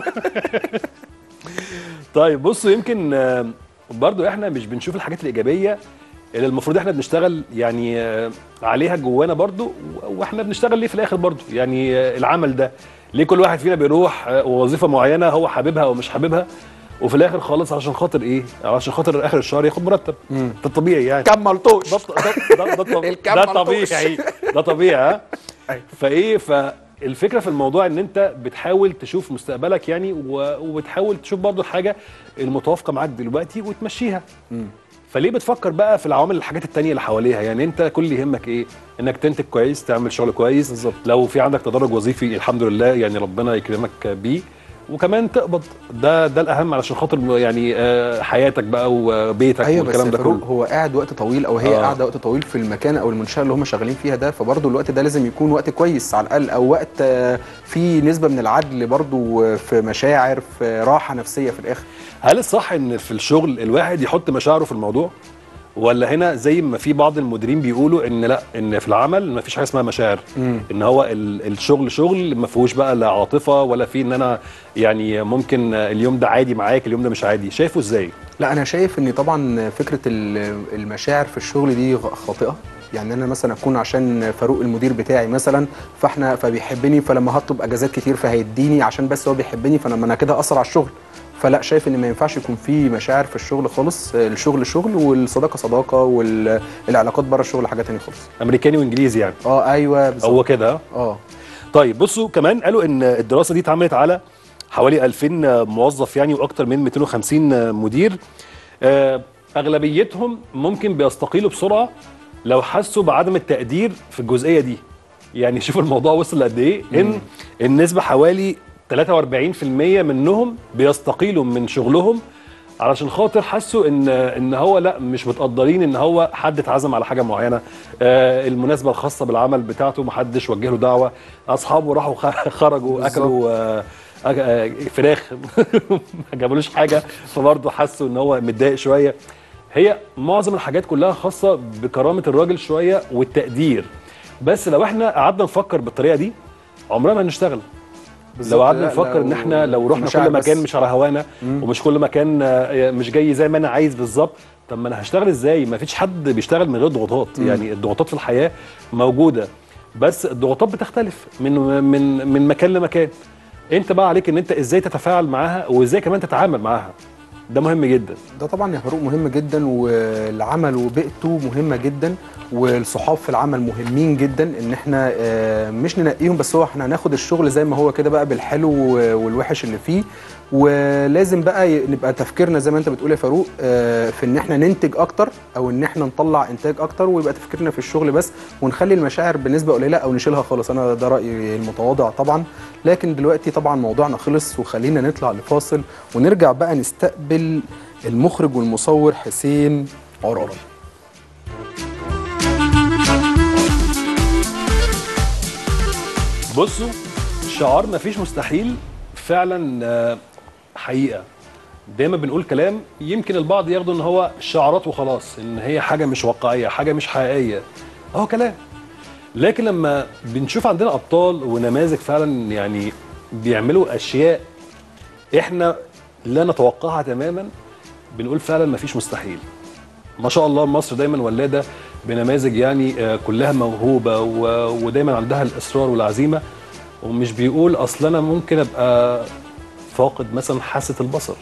طيب بصوا يمكن آه، برضو احنا مش بنشوف الحاجات الايجابيه اللي المفروض احنا بنشتغل يعني آه، عليها جوانا برضو و- واحنا بنشتغل ليه في الاخر برضو يعني آه، العمل ده ليه كل واحد فينا بيروح آه، وظيفه معينه هو حاببها او مش حاببها وفي الاخر خالص عشان خاطر ايه علشان خاطر اخر الشهر ياخد مرتب ده الطبيعي يعني كملتوش ده ده ده, ده, ده, الكام ده ملطوش. طبيعي ده طبيعي ها أيوة. فايه فالفكره في الموضوع ان انت بتحاول تشوف مستقبلك يعني و- وبتحاول تشوف برضو الحاجه المتوافقه معاك دلوقتي وتمشيها فليه بتفكر بقى في العوامل الحاجات التانية اللي حواليها يعني انت كل اللي يهمك ايه انك تنتج كويس تعمل شغل كويس بالظبط. لو في عندك تدرج وظيفي الحمد لله يعني ربنا يكرمك بيه وكمان تقبض ده ده الاهم علشان خاطر يعني آه، حياتك بقى وبيتك ايوه بس والكلام يا ده فاروق كله هو قاعد وقت طويل او هي آه. قاعده وقت طويل في المكان او المنشاه اللي هم شغالين فيها ده فبرضه الوقت ده لازم يكون وقت كويس على الاقل او وقت آه، فيه نسبه من العدل برضه آه، في مشاعر في راحه نفسيه في الاخر هل الصح ان في الشغل الواحد يحط مشاعره في الموضوع ولا هنا زي ما في بعض المديرين بيقولوا ان لا ان في العمل ما فيش حاجه اسمها مشاعر مم. ان هو ال- الشغل شغل ما فيهوش بقى لا عاطفه ولا في ان انا يعني ممكن اليوم ده عادي معاك اليوم ده مش عادي شايفه ازاي لا انا شايف ان طبعا فكره ال- المشاعر في الشغل دي غ- خاطئه يعني انا مثلا اكون عشان فاروق المدير بتاعي مثلا فاحنا فبيحبني فلما هطلب اجازات كتير فهيديني عشان بس هو بيحبني فانا ما انا كده اثر على الشغل فلا شايف ان ما ينفعش يكون في مشاعر في الشغل خالص آه، الشغل شغل والصداقه صداقه والعلاقات بره الشغل حاجه تانية خالص امريكاني وانجليزي يعني اه ايوه بالظبط هو كده ها؟ اه طيب بصوا كمان قالوا ان الدراسه دي اتعملت على حوالي 2000 موظف يعني واكتر من 250 مدير آه، اغلبيتهم ممكن بيستقيلوا بسرعه لو حسوا بعدم التقدير في الجزئيه دي يعني شوفوا الموضوع وصل لقد ايه ان النسبه حوالي 43% منهم بيستقيلوا من شغلهم علشان خاطر حسوا ان ان هو لا مش متقدرين ان هو حد اتعزم على حاجه معينه آه المناسبه الخاصه بالعمل بتاعته محدش وجه له دعوه اصحابه راحوا خ- خرجوا بالظبط. اكلوا آه أك- آه، فراخ ما جابولوش حاجه فبرضه حسوا ان هو متضايق شويه هي معظم الحاجات كلها خاصه بكرامه الراجل شويه والتقدير بس لو احنا قعدنا نفكر بالطريقه دي عمرنا ما هنشتغل لو قعدنا لا، نفكر ان لو احنا لو رحنا مشاعر كل مكان بس. مش على هوانا مم. ومش كل مكان آه، مش جاي زي ما انا عايز بالظبط طب ما انا هشتغل ازاي ما فيش حد بيشتغل من غير ضغوطات مم. يعني الضغوطات في الحياه موجوده بس الضغوطات بتختلف من من من مكان لمكان انت بقى عليك ان انت ازاي تتفاعل معاها وازاي كمان تتعامل معاها ده مهم جدا ده طبعا يا فاروق مهم جدا والعمل وبيئته مهمه جدا والصحاب في العمل مهمين جدا ان احنا آه، مش ننقيهم بس هو احنا هناخد الشغل زي ما هو كده بقى بالحلو والوحش اللي فيه ولازم بقى ي- نبقى تفكيرنا زي ما انت بتقول يا فاروق آه، في ان احنا ننتج اكتر او ان احنا نطلع انتاج اكتر ويبقى تفكيرنا في الشغل بس ونخلي المشاعر بنسبه قليله او نشيلها خالص انا ده رايي المتواضع طبعا لكن دلوقتي طبعا موضوعنا خلص وخلينا نطلع لفاصل ونرجع بقى نستقبل المخرج والمصور حسين عرابي بصوا شعار مفيش مستحيل فعلا آه، حقيقه دايما بنقول كلام يمكن البعض ياخده ان هو شعارات وخلاص ان هي حاجه مش واقعيه حاجه مش حقيقيه اهو كلام لكن لما بنشوف عندنا ابطال ونماذج فعلا يعني بيعملوا اشياء احنا لا نتوقعها تماما بنقول فعلا مفيش مستحيل ما شاء الله مصر دايما ولاده بنماذج يعني آه، كلها موهوبه و- ودايما عندها الاصرار والعزيمه ومش بيقول اصل انا ممكن ابقى فاقد مثلا حاسه البصر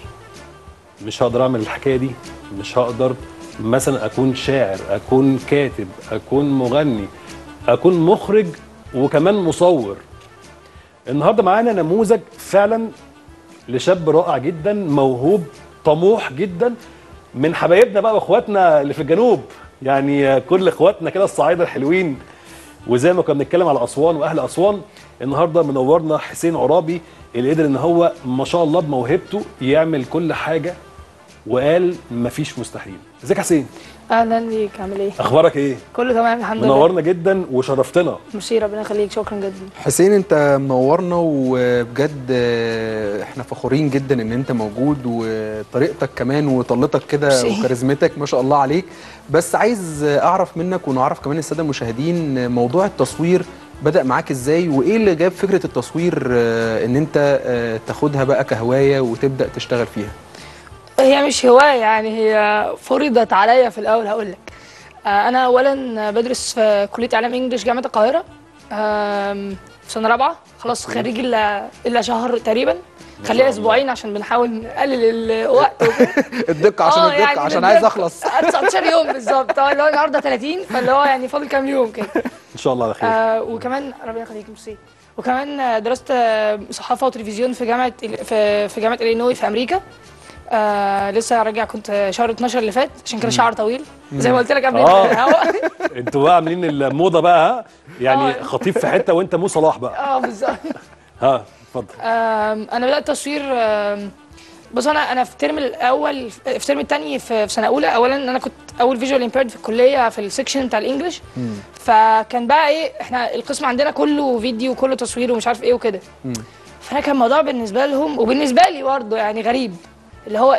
مش هقدر اعمل الحكايه دي مش هقدر مثلا اكون شاعر اكون كاتب اكون مغني اكون مخرج وكمان مصور النهارده معانا نموذج فعلا لشاب رائع جدا موهوب طموح جدا من حبايبنا بقى واخواتنا اللي في الجنوب يعني كل اخواتنا كده الصعايده الحلوين وزي ما كنا بنتكلم على اسوان واهل اسوان النهارده منورنا حسين عرابي اللي قدر ان هو ما شاء الله بموهبته يعمل كل حاجه وقال مفيش مستحيل ازيك يا حسين اهلا بيك عامل ايه اخبارك ايه كله تمام الحمد لله منورنا جدا وشرفتنا ميرسي ربنا يخليك شكرا جدا حسين انت منورنا وبجد آه، احنا فخورين جدا ان انت موجود وطريقتك كمان وطلتك كده ميرسي. وكاريزمتك ما شاء الله عليك بس عايز اعرف منك ونعرف كمان الساده المشاهدين موضوع التصوير بدأ معاك ازاي وايه اللي جاب فكره التصوير آه، ان انت آه، تاخدها بقى كهوايه وتبدأ تشتغل فيها هي مش هوايه يعني هي فرضت عليا في الاول هقول لك آه، انا اولا بدرس في كليه اعلام انجلش جامعه القاهره آم، في سنه رابعه خلاص خريج الا الا شهر تقريبا خليها اسبوعين عشان بنحاول نقلل الوقت وكده الدقه عشان آه، الدقه يعني عشان بالدقة. عايز اخلص 19 يوم بالظبط اه اللي هو النهارده 30 فاللي هو يعني فاضل كام يوم كده ان شاء الله على خير آه وكمان ربنا يخليك ميرسي وكمان آه، درست آه، صحافه وتلفزيون في جامعه في في جامعه الينوي في امريكا آه لسه راجع كنت شهر 12 اللي فات عشان كان شعر طويل زي ما قلت لك قبل آه. الهوا انتوا بقى عاملين الموضه بقى ها يعني آه. خطيب في حته وانت مو صلاح بقى اه بالظبط ها اتفضل آم، انا بدات تصوير آم، بص انا انا في الترم الاول في الترم الثاني في في سنه اولى اولا انا كنت اول فيجوال امبيرد في الكليه في السكشن بتاع الانجليش فكان بقى ايه احنا القسم عندنا كله فيديو وكله تصوير ومش عارف ايه وكده فانا كان الموضوع بالنسبه لهم وبالنسبه لي برضه يعني غريب اللي هو ايه ده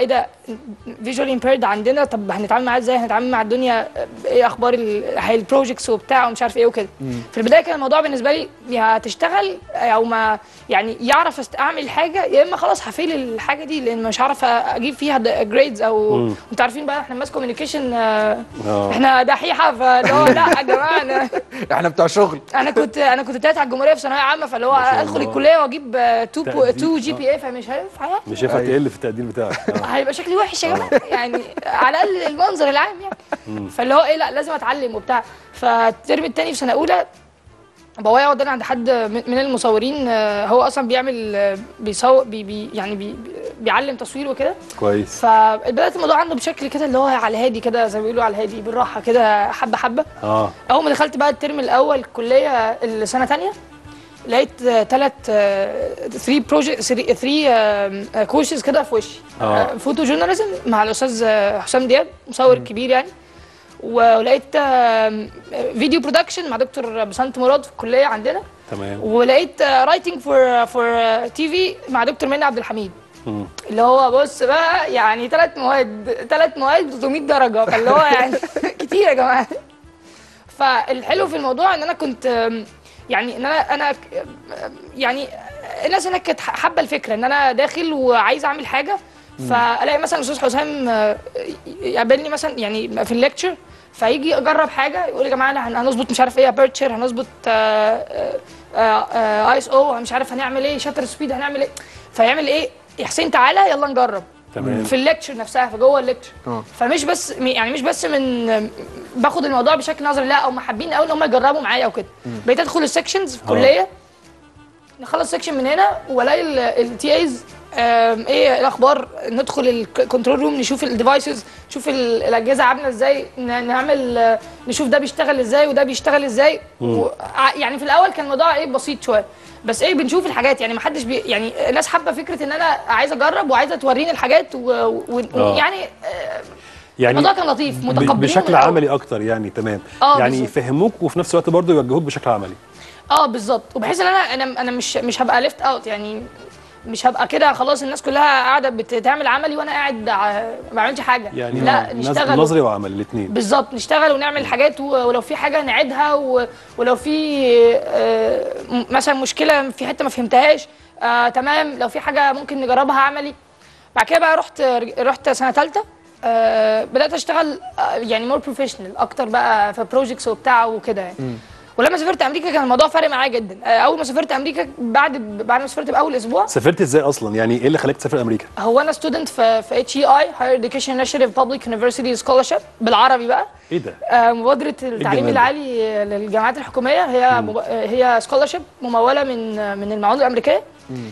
فيجوال امبيرد عندنا طب هنتعامل معاه ازاي هنتعامل مع الدنيا ايه اخبار البروجكتس وبتاع ومش عارف ايه وكده في البدايه كان الموضوع بالنسبه لي يا هتشتغل او ما يعني يعرف است- اعمل حاجه يا اما خلاص هفيل الحاجه دي لان مش هعرف اجيب فيها جريدز او مم. انتوا عارفين بقى احنا ماس كوميونيكيشن آه. احنا دحيحه فاللي هو لا يا جماعه انا احنا بتوع شغل انا كنت انا كنت تالت على الجمهوريه في ثانويه عامه فاللي هو ما شاء ادخل الله. الكليه واجيب 2 تقدير. 2 جي بي اي فمش هينفع يعني. مش هينفع أيوة. تقل في التقدير بتاعك آه. هيبقى شكلي وحش يا جماعه يعني على الاقل المنظر العام يعني فاللي هو ايه لا لازم اتعلم وبتاع فالترم التاني في سنه اولى بابايا وداني عند حد من من المصورين آه، هو اصلا بيعمل آه، بيصور بي بي يعني بي بي- بيعلم تصوير وكده كويس فبدات الموضوع عنده بشكل كده اللي هو على الهادي كده زي ما بيقولوا على الهادي بالراحه كده حبه حبه اه اول ما دخلت بقى الترم الاول الكليه السنه تانية لقيت ثلاث 3 بروجكت 3 كورسز كده في وشي آه. فوتو جورناليزم مع الاستاذ آه، حسام دياب مصور كبير يعني ولقيت فيديو برودكشن مع دكتور بسنت مراد في الكليه عندنا تمام ولقيت رايتنج فور فور تي في مع دكتور منى عبد الحميد مم. اللي هو بص بقى يعني ثلاث مواد ثلاث مواد 300 درجه فاللي هو يعني كتير يا جماعه فالحلو في الموضوع ان انا كنت أم، يعني ان انا انا ك- أم، يعني الناس هناك كانت حابه الفكره ان انا داخل وعايز اعمل حاجه فالاقي مثلا استاذ حسام آه، يقابلني مثلا يعني في الليكتشر فيجي اجرب حاجه يقول يا جماعه هن- هنظبط مش عارف ايه ابيرتشر هنظبط اي اس او مش عارف هنعمل ايه شاتر سبيد هنعمل ايه فيعمل ايه يا حسين تعالى يلا نجرب تمام. في الليكتشر نفسها في جوه الليكتشر اه فمش بس يعني مش بس من باخد الموضوع بشكل نظري لا هم حابين قوي ان هم يجربوا معايا او كده بقيت ادخل السكشنز في الكليه نخلص سكشن من هنا والاقي التي ايز ايه الاخبار ندخل الكنترول روم نشوف الديفايسز نشوف ال- الاجهزه عامله ازاي ن- نعمل آه، نشوف ده بيشتغل ازاي وده بيشتغل ازاي و- ع- يعني في الاول كان الموضوع ايه بسيط شويه بس ايه بنشوف الحاجات يعني ما حدش بي يعني الناس حابه فكره ان انا عايزه اجرب وعايزه توريني الحاجات آه. ويعني يعني الموضوع كان لطيف ب- متقبلين من بشكل الأول. عملي اكتر يعني تمام آه، يعني بالظبط. يفهموك وفي نفس الوقت برضه يوجهوك بشكل عملي اه بالظبط وبحيث ان انا انا انا مش مش هبقى ليفت اوت يعني مش هبقى كده خلاص الناس كلها قاعده بتعمل عملي وانا قاعد ع- ما بعملش حاجه يعني لا آه، نشتغل نظري وعملي الاثنين بالظبط نشتغل ونعمل حاجات و- ولو في حاجه نعيدها و- ولو في آه، م- مثلا مشكله في حته ما فهمتهاش آه تمام لو في حاجه ممكن نجربها عملي بعد كده بقى رحت رحت سنه ثالثه آه بدات اشتغل آه، يعني مور بروفيشنال اكتر بقى في بروجكتس وبتاع وكده يعني ولما سافرت امريكا كان الموضوع فارق معايا جدا آه، اول ما سافرت امريكا بعد بعد ما سافرت باول اسبوع سافرت ازاي اصلا يعني ايه اللي خلاك تسافر امريكا هو انا ستودنت في في اتش اي اي هاير اديوكيشن انيشيتيف بابليك يونيفرسيتي سكولرشيب بالعربي بقى ايه ده آه، مبادره التعليم الجمال ده؟ العالي للجامعات الحكوميه هي مب... هي سكولرشيب مموله من من المعونه الامريكيه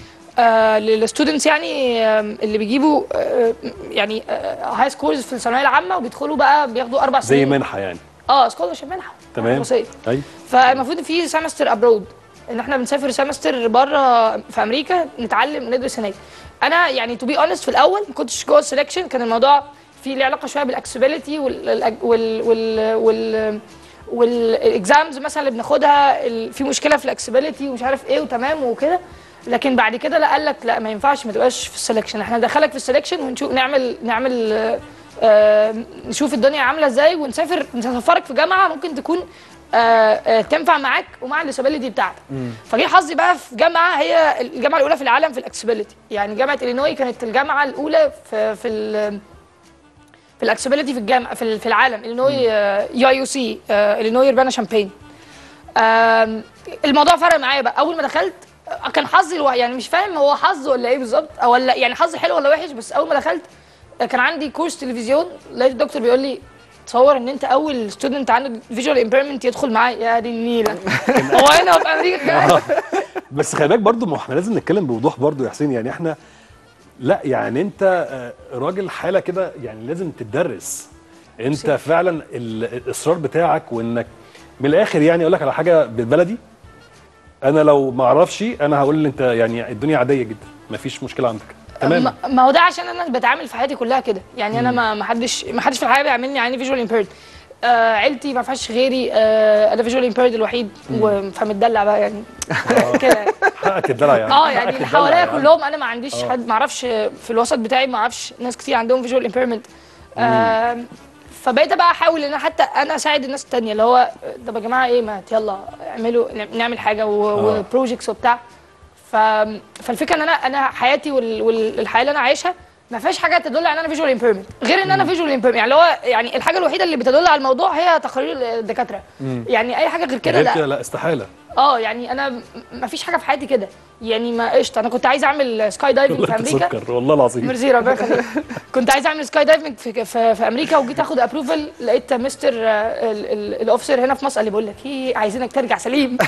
آه للستودنتس يعني آم، اللي بيجيبوا آه يعني هاي سكورز في الثانويه العامه وبيدخلوا بقى بياخدوا اربع زي سنين منحه يعني اه سكولرشيب منحه تمام دراسية. ايوه فالمفروض في سمستر ابرود ان احنا بنسافر سمستر بره في امريكا نتعلم ندرس هناك انا يعني تو بي اونست في الاول ما كنتش جوه السلكشن كان الموضوع فيه له علاقه شويه بالاكسبيليتي وال وال وال وال والاكزامز مثلا اللي بناخدها ال- في مشكله في الاكسبيليتي ومش عارف ايه وتمام وكده لكن بعد كده لا قال لك لا ما ينفعش ما تبقاش في السلكشن احنا ندخلك في السلكشن ونشوف نعمل نعمل آه، آه، نشوف الدنيا عامله ازاي ونسافر نسافرك في جامعه ممكن تكون آه، آه، تنفع معاك ومع الديسابيلتي بتاعتك فجه حظي بقى في جامعه هي الجامعه الاولى في العالم في الاكسبيليتي يعني جامعه الينوي كانت الجامعه الاولى في في ال- في الاكسبيليتي في الجامعه في ال- في العالم الينوي يو يو سي الينوي ربانا شامبين آم، الموضوع فرق معايا بقى اول ما دخلت آه، كان حظي الو... يعني مش فاهم هو حظ ولا ايه بالظبط او ولا يعني حظي حلو ولا وحش بس اول ما دخلت آه، كان عندي كورس تلفزيون لقيت الدكتور بيقول لي تصور ان انت اول ستودنت عنده فيجوال امبيرمنت يدخل معايا يا دي النيله هو هنا في امريكا كمان بس خلي بالك برضه ما احنا لازم نتكلم بوضوح برضه يا حسين يعني احنا لا يعني انت آه، راجل حاله كده يعني لازم تدرس انت فعلا ال- الاصرار بتاعك وانك من الاخر يعني اقول لك على حاجه بالبلدي انا لو ما اعرفش انا هقول انت يعني الدنيا عاديه جدا ما فيش مشكله عندك تمام ما- ما هو ده عشان انا بتعامل في حياتي كلها كده يعني انا ما ما حدش ما حدش في الحياه بيعاملني عيني فيجوال امبيرد آه عيلتي ما فيهاش غيري آه انا فيجوال امبيرد الوحيد و- فمتدلع بقى يعني كده حقك الدلع يعني اه يعني حقك اللي الدلع حواليا يعني. كلهم انا ما عنديش حد ما اعرفش في الوسط بتاعي ما اعرفش ناس كتير عندهم فيجوال امبيرمنت فبقيت بقى احاول ان أنا حتى انا اساعد الناس التانية اللي هو طب يا جماعه ايه ما يلا اعملوا نعمل حاجه آه. وبروجكتس وبتاع ف... فالفكره ان انا انا حياتي وال... والحياه اللي انا عايشها ما فيهاش حاجه تدل على ان انا فيجوال امبيرمنت غير ان انا فيجوال امبيرمنت يعني اللي هو يعني الحاجه الوحيده اللي بتدل على الموضوع هي تقارير الدكاتره يعني اي حاجه غير كده غير لا كده لا استحاله اه يعني انا م- ما فيش حاجه في حياتي كده يعني ما قشطه انا كنت عايز اعمل سكاي دايفنج في والله انت امريكا سكر والله العظيم ميرسي ربنا يخليك كنت عايز اعمل سكاي دايفنج في, في, في امريكا وجيت اخد ابروفل لقيت مستر آه، ال- ال- الاوفيسر هنا في مصر قال لي بقول لك ايه عايزينك ترجع سليم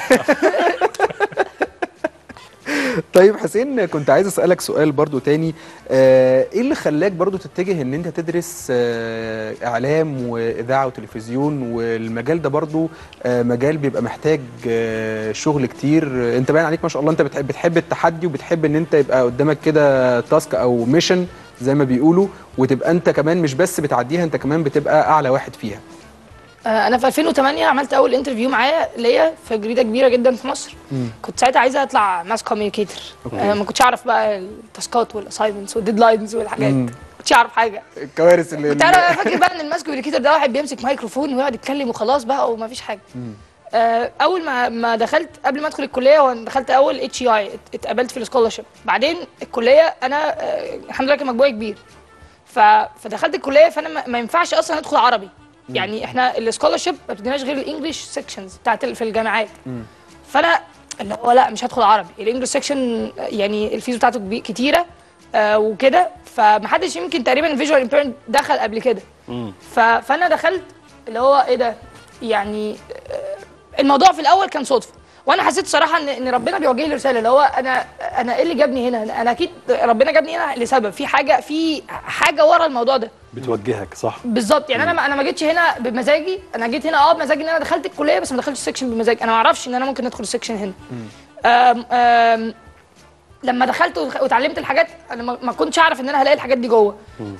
طيب حسين كنت عايز اسالك سؤال برضو تاني آه، ايه اللي خلاك برضو تتجه ان انت تدرس آه، اعلام واذاعه وتلفزيون والمجال ده برضو آه، مجال بيبقى محتاج آه، شغل كتير آه، انت باين عليك ما شاء الله انت بتحب بتحب التحدي وبتحب ان انت يبقى قدامك كده تاسك او ميشن زي ما بيقولوا وتبقى انت كمان مش بس بتعديها انت كمان بتبقى اعلى واحد فيها آه، انا في 2008 عملت اول انترفيو معايا ليا في جريده كبيره جدا في مصر كنت ساعتها عايزه اطلع ماس كوميونيكيتور ما كنتش اعرف بقى التاسكات والاساينمنتس والديدلاينز والحاجات ما كنتش اعرف حاجه الكوارث اللي كنت انا فاكر بقى ان الماس كوميونيكيتور ده واحد بيمسك مايكروفون ويقعد يتكلم وخلاص بقى وما فيش حاجه آه، اول ما ما دخلت قبل ما ادخل الكليه وانا دخلت اول اتش اي اي اتقبلت في السكولرشيب بعدين الكليه انا آه، الحمد لله كان مجموعي كبير ف... فدخلت الكليه فانا ما, ما ينفعش اصلا ادخل عربي يعني احنا السكولرشيب ما بتديناش غير الانجليش سيكشنز بتاعت ال- في الجامعات فانا اللي هو لا مش هدخل عربي الانجليش سيكشن يعني الفيز بتاعته كبي- كتيره آه وكده فمحدش يمكن تقريبا الفيجوال امبيرنت دخل قبل كده ف... فانا دخلت اللي هو ايه ده يعني آه، الموضوع في الاول كان صدفه وانا حسيت صراحه ان ان ربنا بيوجه لي رساله اللي هو انا انا ايه اللي جابني هنا انا اكيد ربنا جابني هنا لسبب في حاجه في حاجه ورا الموضوع ده بتوجهك صح بالظبط يعني انا ما انا ما جيتش هنا بمزاجي انا جيت هنا اه بمزاجي ان انا دخلت الكليه بس ما دخلتش السكشن بمزاجي انا ما اعرفش ان انا ممكن ادخل السكشن هنا آم آم لما دخلت وتخ- واتعلمت الحاجات انا ما ما كنتش اعرف ان انا هلاقي الحاجات دي جوه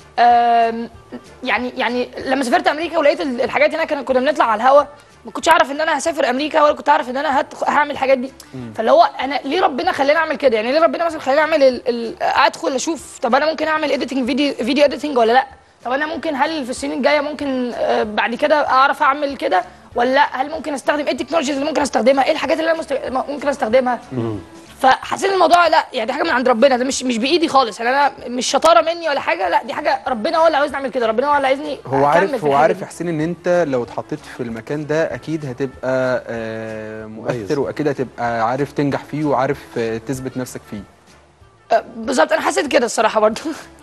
آم، يعني يعني لما سافرت امريكا ولقيت ال- الحاجات هناك كنا كنا بنطلع على الهوا ما كنتش اعرف ان انا هسافر امريكا ولا كنت اعرف ان انا هدخ- هعمل الحاجات دي فاللي هو انا ليه ربنا خلاني اعمل كده يعني ليه ربنا مثلا خلاني اعمل ال... ال... ادخل اشوف طب انا ممكن اعمل اديتنج فيديو فيديو اديتنج ولا لا طب انا ممكن هل في السنين الجايه ممكن آه، بعد كده اعرف اعمل كده ولا لا هل ممكن استخدم ايه التكنولوجيز اللي ممكن استخدمها ايه الحاجات اللي انا مست... ممكن استخدمها فحسيت الموضوع لا يعني دي حاجه من عند ربنا ده مش مش بايدي خالص يعني انا مش شطاره مني ولا حاجه لا دي حاجه ربنا هو اللي عاوزني اعمل كده ربنا هو اللي عايزني هو أكمل عارف في هو الحاجة عارف دي. يا حسين ان انت لو اتحطيت في المكان ده اكيد هتبقى آه، مميز. مؤثر واكيد هتبقى عارف تنجح فيه وعارف آه، تثبت نفسك فيه أه، بالظبط انا حسيت كده الصراحه برضو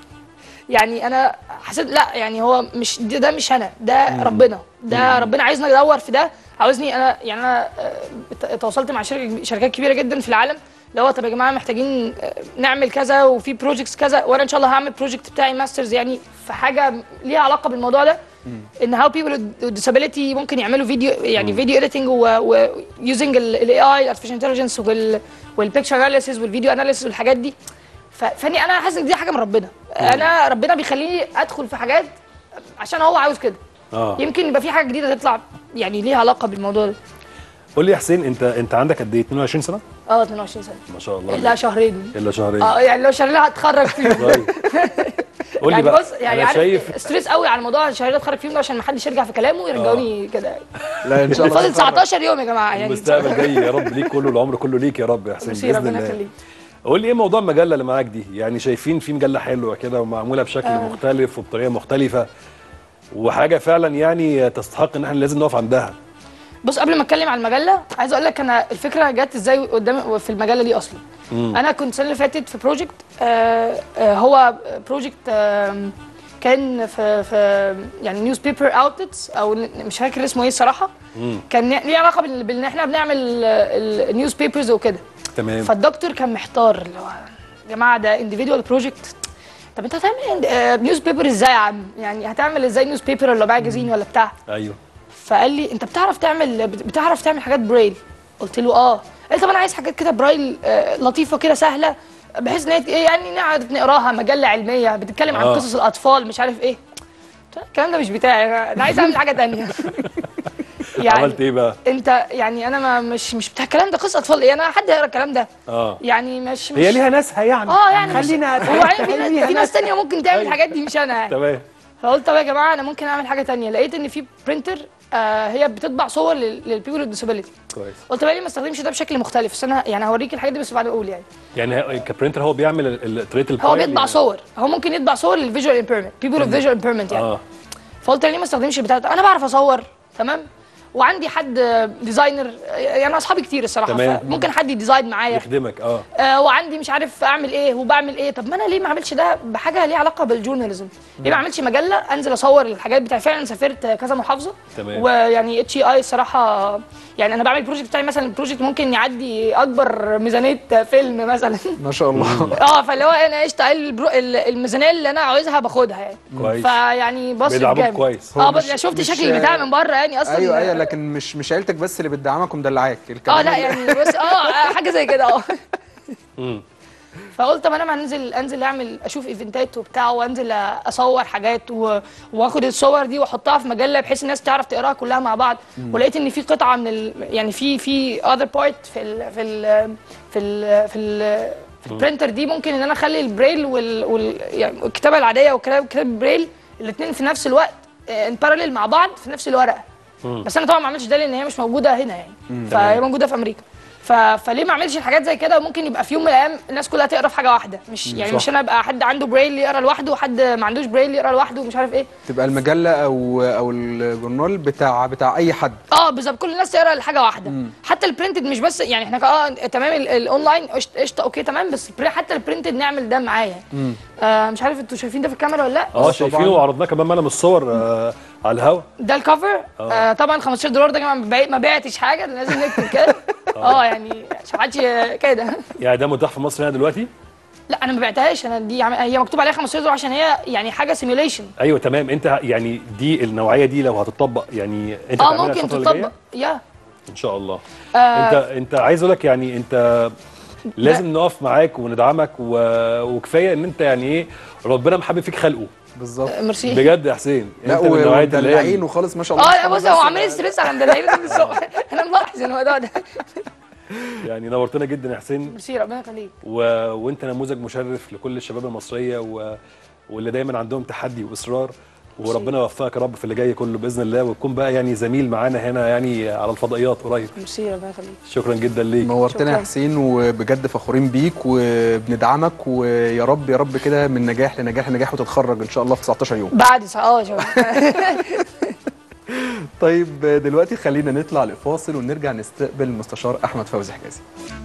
يعني انا حسيت لا يعني هو مش ده, ده مش انا ده ربنا ده ربنا عايزني ادور في ده عاوزني انا يعني انا أه، ات- تواصلت مع شركه شركات كبيره جدا في العالم اللي هو طب يا جماعه محتاجين أه، نعمل كذا وفي بروجكتس كذا وانا ان شاء الله هعمل بروجكت بتاعي ماسترز يعني في حاجه ليها علاقه بالموضوع ده ان هاو بيبل with disability ممكن يعملوا فيديو يعني فيديو اديتنج ويوزنج الاي اي الارتفيشال انتليجنس والبيكتشر اناليسيس والفيديو اناليسيس والحاجات دي ف- فاني انا حاسس ان دي حاجه من ربنا انا ربنا بيخليني ادخل في حاجات عشان هو عاوز كده اه يمكن يبقى في حاجه جديده تطلع يعني ليها علاقه بالموضوع ده قول لي يا حسين انت انت عندك قد ايه 22 سنه اه 22 سنه ما شاء الله لا شهرين الا شهرين اه يعني لو شهرين هتخرج فيهم طيب قول لي يعني بقى بص يعني انا عارف شايف ستريس قوي على موضوع الشهرين اللي اتخرج فيهم ده عشان ما حدش يرجع في كلامه ويرجعوني كده لا ان شاء الله فاضل تتخرج. 19 يوم يا جماعه يعني المستقبل جاي يا رب ليك كله العمر كله ليك يا رب يا حسين ميرسي باذن ربنا الله يخليك قول لي ايه موضوع المجله اللي معاك دي يعني شايفين في مجله حلوه كده ومعموله بشكل آه. مختلف وبطريقه مختلفه وحاجه فعلا يعني تستحق ان احنا لازم نقف عندها بص قبل ما اتكلم عن المجله عايز اقول لك انا الفكره جت ازاي قدام في المجله دي اصلا انا كنت السنه اللي فاتت في بروجكت آه آه هو بروجكت آه كان في في يعني نيوز بيبر اوتلتس او ن- مش فاكر اسمه ايه الصراحه كان ليه علاقه بال- بان احنا بنعمل النيوز بيبرز وكده تمام فالدكتور كان محتار اللي هو يا جماعه ده انديفيدوال بروجكت طب انت هتعمل نيوز بيبر ازاي يا عم يعني هتعمل ازاي نيوز بيبر ولا ماجازين ولا بتاع ايوه فقال لي انت بتعرف تعمل بتعرف تعمل حاجات برايل قلت له اه قال لي طب انا عايز حاجات كده برايل آه، لطيفه كده سهله بحيث ان هي إيه يعني نقعد نقراها مجله علميه بتتكلم عن آه. قصص الاطفال مش عارف ايه قلت له الكلام ده مش بتاعي انا عايز اعمل حاجه تانية يعني عملت ايه بقى انت يعني انا ما مش مش بتاع الكلام ده قصه اطفال ايه انا حد يقرا الكلام ده اه يعني مش مش هي ليها ناسها يعني اه يعني مش- خلينا وبعدين في ناس في ناس تانية ممكن تعمل الحاجات دي مش انا يعني تمام فقلت طب يا جماعه انا ممكن اعمل حاجه تانية لقيت ان في برينتر آه هي بتطبع صور للبيبل with disability كويس قلت بقى ليه ما استخدمش ده بشكل مختلف بس انا يعني هوريك الحاجات دي بس بعد اقول يعني يعني هو- كبرينتر هو بيعمل ال- ال- طريقه هو البرايل بيطبع يعني. صور هو ممكن يطبع صور للفيجوال امبيرمنت بيبل اوف فيجوال امبيرمنت يعني اه فقلت ليه ما استخدمش البتاع ده انا بعرف اصور تمام وعندي حد ديزاينر يعني انا اصحابي كتير الصراحه تمام. فممكن حد يديزاين معايا يخدمك اه آه وعندي مش عارف اعمل ايه وبعمل ايه طب ما انا ليه ما اعملش ده بحاجه ليها علاقه بالجورناليزم ليه ما اعملش مجله انزل اصور الحاجات بتاعي فعلا سافرت كذا محافظه تمام. ويعني اتش اي اي الصراحه يعني انا بعمل البروجكت بتاعي مثلا البروجكت ممكن يعدي اكبر ميزانيه فيلم مثلا ما شاء الله اه فاللي هو انا قشطه البرو- ال- الميزانيه اللي انا عاوزها باخدها يعني كويس. فيعني بصرف بيدعموك جامد كويس. اه هو بس مش- شفت مش- شكل البتاع من بره يعني اصلا ايوه ايوه لكن مش مش عيلتك بس اللي بتدعمك ومدلعاك الكلام اه لا ده- يعني بس اه حاجه زي كده اه مم. فقلت طب انا ما انزل انزل اعمل اشوف ايفنتات وبتاع وانزل اصور حاجات و... واخد الصور دي واحطها في مجله بحيث الناس تعرف تقراها كلها مع بعض ولقيت ان في قطعه من ال... يعني في في اذر بارت في ال... في ال... في ال... في ال... في البرينتر دي ممكن ان انا اخلي البريل وال... وال... يعني الكتابه العاديه وكتاب كتاب البريل الاثنين في نفس الوقت ان باراليل مع بعض في نفس الورقه بس انا طبعا ما عملتش ده لان هي مش موجوده هنا يعني فهي موجوده في امريكا ف... فليه ما اعملش الحاجات زي كده ممكن يبقى في يوم من الايام الناس كلها تقرا في حاجه واحده مش يعني صح. مش انا ابقى حد عنده بريل يقرا لوحده وحد ما عندوش بريل يقرا لوحده ومش عارف ايه تبقى المجله او او الجورنال بتاع بتاع اي حد اه بالظبط كل الناس تقرا لحاجه واحده حتى البرنتد مش بس يعني احنا اه تمام ال- الاونلاين قشطه قشطه اوكي تمام بس البري- حتى البرنتد نعمل ده معايا آه مش عارف انتوا شايفين ده في الكاميرا ولا لا اه شايفينه وعرضناه كمان معانا من الصور آه على الهوا ده الكفر آه طبعا 15 دولار ده يا جماعه ما بيع- ما بعتش حاجه لازم نكتب كده اه يعني عشان محدش كده يعني ده متاح في مصر هنا دلوقتي لا انا ما بعتهاش انا دي عم... هي مكتوب عليها 15 دولار عشان هي يعني حاجه سيميوليشن ايوه تمام انت يعني دي النوعيه دي لو هتطبق يعني انت اه تعملها ممكن الفترة اللي تطبق جاية؟ يا ان شاء الله آه. انت انت عايز اقول لك يعني انت لازم نقف معاك وندعمك و... وكفايه ان انت يعني ايه ربنا محبب فيك خلقه بالظبط ميرسي بجد يا حسين لا انت من نوعية اللي هي- ومدلعين وخالص ما شاء الله اه لا بص هو عامل ستريس على مدلعين من الصبح انا ملاحظ الموضوع ده يعني نورتنا جدا يا حسين ميرسي ربنا يخليك و... وانت نموذج مشرف لكل الشباب المصريه و... واللي دايما عندهم تحدي واصرار وربنا يوفقك يا رب في اللي جاي كله باذن الله وتكون بقى يعني زميل معانا هنا يعني على الفضائيات قريب ميرسي ربنا يخليك شكرا جدا ليك نورتنا يا شكراً. حسين وبجد فخورين بيك وبندعمك ويا رب يا رب كده من نجاح لنجاح لنجاح وتتخرج ان شاء الله في 19 يوم بعد ساعة اه شوف طيب دلوقتي خلينا نطلع لفاصل ونرجع نستقبل المستشار احمد فوزي حجازي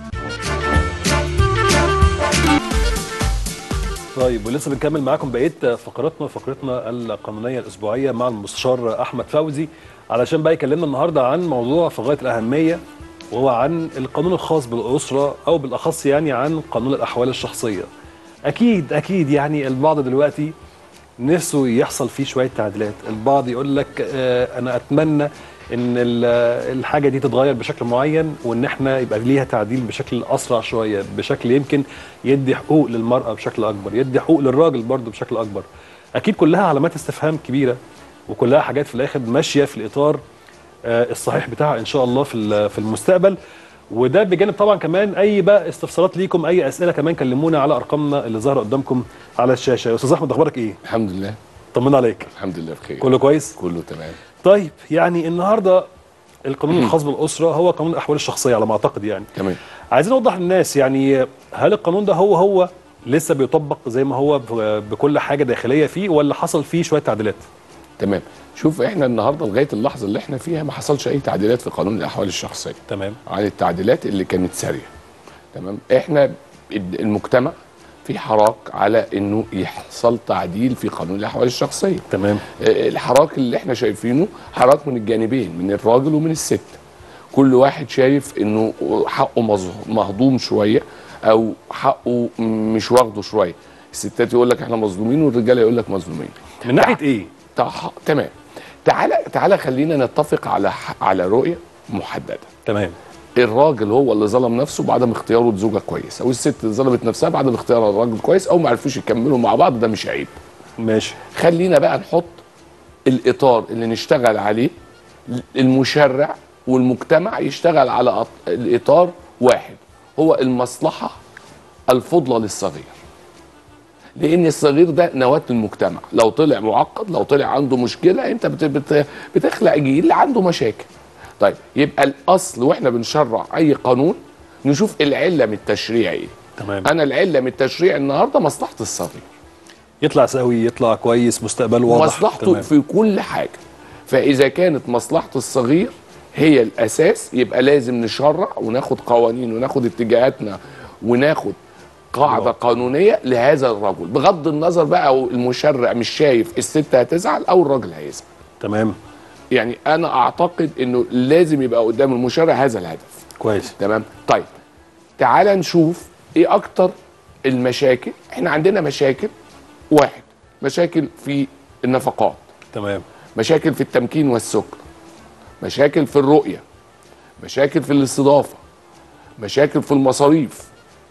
طيب ولسه بنكمل معاكم بقيه فقراتنا فقرتنا القانونيه الاسبوعيه مع المستشار احمد فوزي علشان بقى يكلمنا النهارده عن موضوع في غايه الاهميه وهو عن القانون الخاص بالاسره او بالاخص يعني عن قانون الاحوال الشخصيه. اكيد اكيد يعني البعض دلوقتي نفسه يحصل فيه شويه تعديلات، البعض يقول لك آه انا اتمنى ان ال- الحاجه دي تتغير بشكل معين وان احنا يبقى ليها تعديل بشكل اسرع شويه بشكل يمكن يدي حقوق للمراه بشكل اكبر يدي حقوق للراجل برضه بشكل اكبر اكيد كلها علامات استفهام كبيره وكلها حاجات في الاخر ماشيه في الاطار آه، الصحيح بتاعها ان شاء الله في ال- في المستقبل وده بجانب طبعا كمان اي بقى استفسارات ليكم اي اسئله كمان كلمونا على ارقامنا اللي ظاهره قدامكم على الشاشه يا استاذ احمد اخبارك ايه الحمد لله طمنا عليك الحمد لله بخير كله كويس كله تمام طيب يعني النهارده القانون الخاص بالاسره هو قانون الاحوال الشخصيه على ما اعتقد يعني تمام عايزين نوضح للناس يعني هل القانون ده هو هو لسه بيطبق زي ما هو ب- بكل حاجه داخليه فيه ولا حصل فيه شويه تعديلات تمام شوف احنا النهارده لغايه اللحظه اللي احنا فيها ما حصلش اي تعديلات في قانون الاحوال الشخصيه تمام عن التعديلات اللي كانت ساريه تمام احنا المجتمع في حراك على انه يحصل تعديل في قانون الاحوال الشخصيه تمام آه، الحراك اللي احنا شايفينه حراك من الجانبين من الراجل ومن الست كل واحد شايف انه حقه مظ- مهضوم شويه او حقه مش واخده شويه الستات يقول لك احنا مظلومين والرجاله يقول لك مظلومين من ناحيه ايه تع- تمام تعالى تعالى خلينا نتفق على ح- على رؤيه محدده تمام الراجل هو اللي ظلم نفسه بعدم اختياره لزوجه كويس او الست اللي ظلمت نفسها بعدم اختيار الراجل كويس او ما عرفوش يكملوا مع بعض ده مش عيب ماشي خلينا بقى نحط الاطار اللي نشتغل عليه المشرع والمجتمع يشتغل على أط- الاطار واحد هو المصلحه الفضلى للصغير لان الصغير ده نواه المجتمع لو طلع معقد لو طلع عنده مشكله انت بت بت بتخلق جيل عنده مشاكل طيب يبقى الاصل واحنا بنشرع اي قانون نشوف العله من التشريع ايه تمام انا العله من التشريع النهارده مصلحه الصغير يطلع سوي يطلع كويس مستقبله واضح مصلحته تمام. في كل حاجه فاذا كانت مصلحه الصغير هي الاساس يبقى لازم نشرع وناخد قوانين وناخد اتجاهاتنا وناخد قاعده الله. قانونيه لهذا الرجل بغض النظر بقى أو المشرع مش شايف الست هتزعل او الراجل هيزعل تمام يعني انا اعتقد انه لازم يبقى قدام المشرع هذا الهدف كويس تمام طيب تعال نشوف ايه اكتر المشاكل احنا عندنا مشاكل واحد مشاكل في النفقات تمام مشاكل في التمكين والسكر مشاكل في الرؤية مشاكل في الاستضافة مشاكل في المصاريف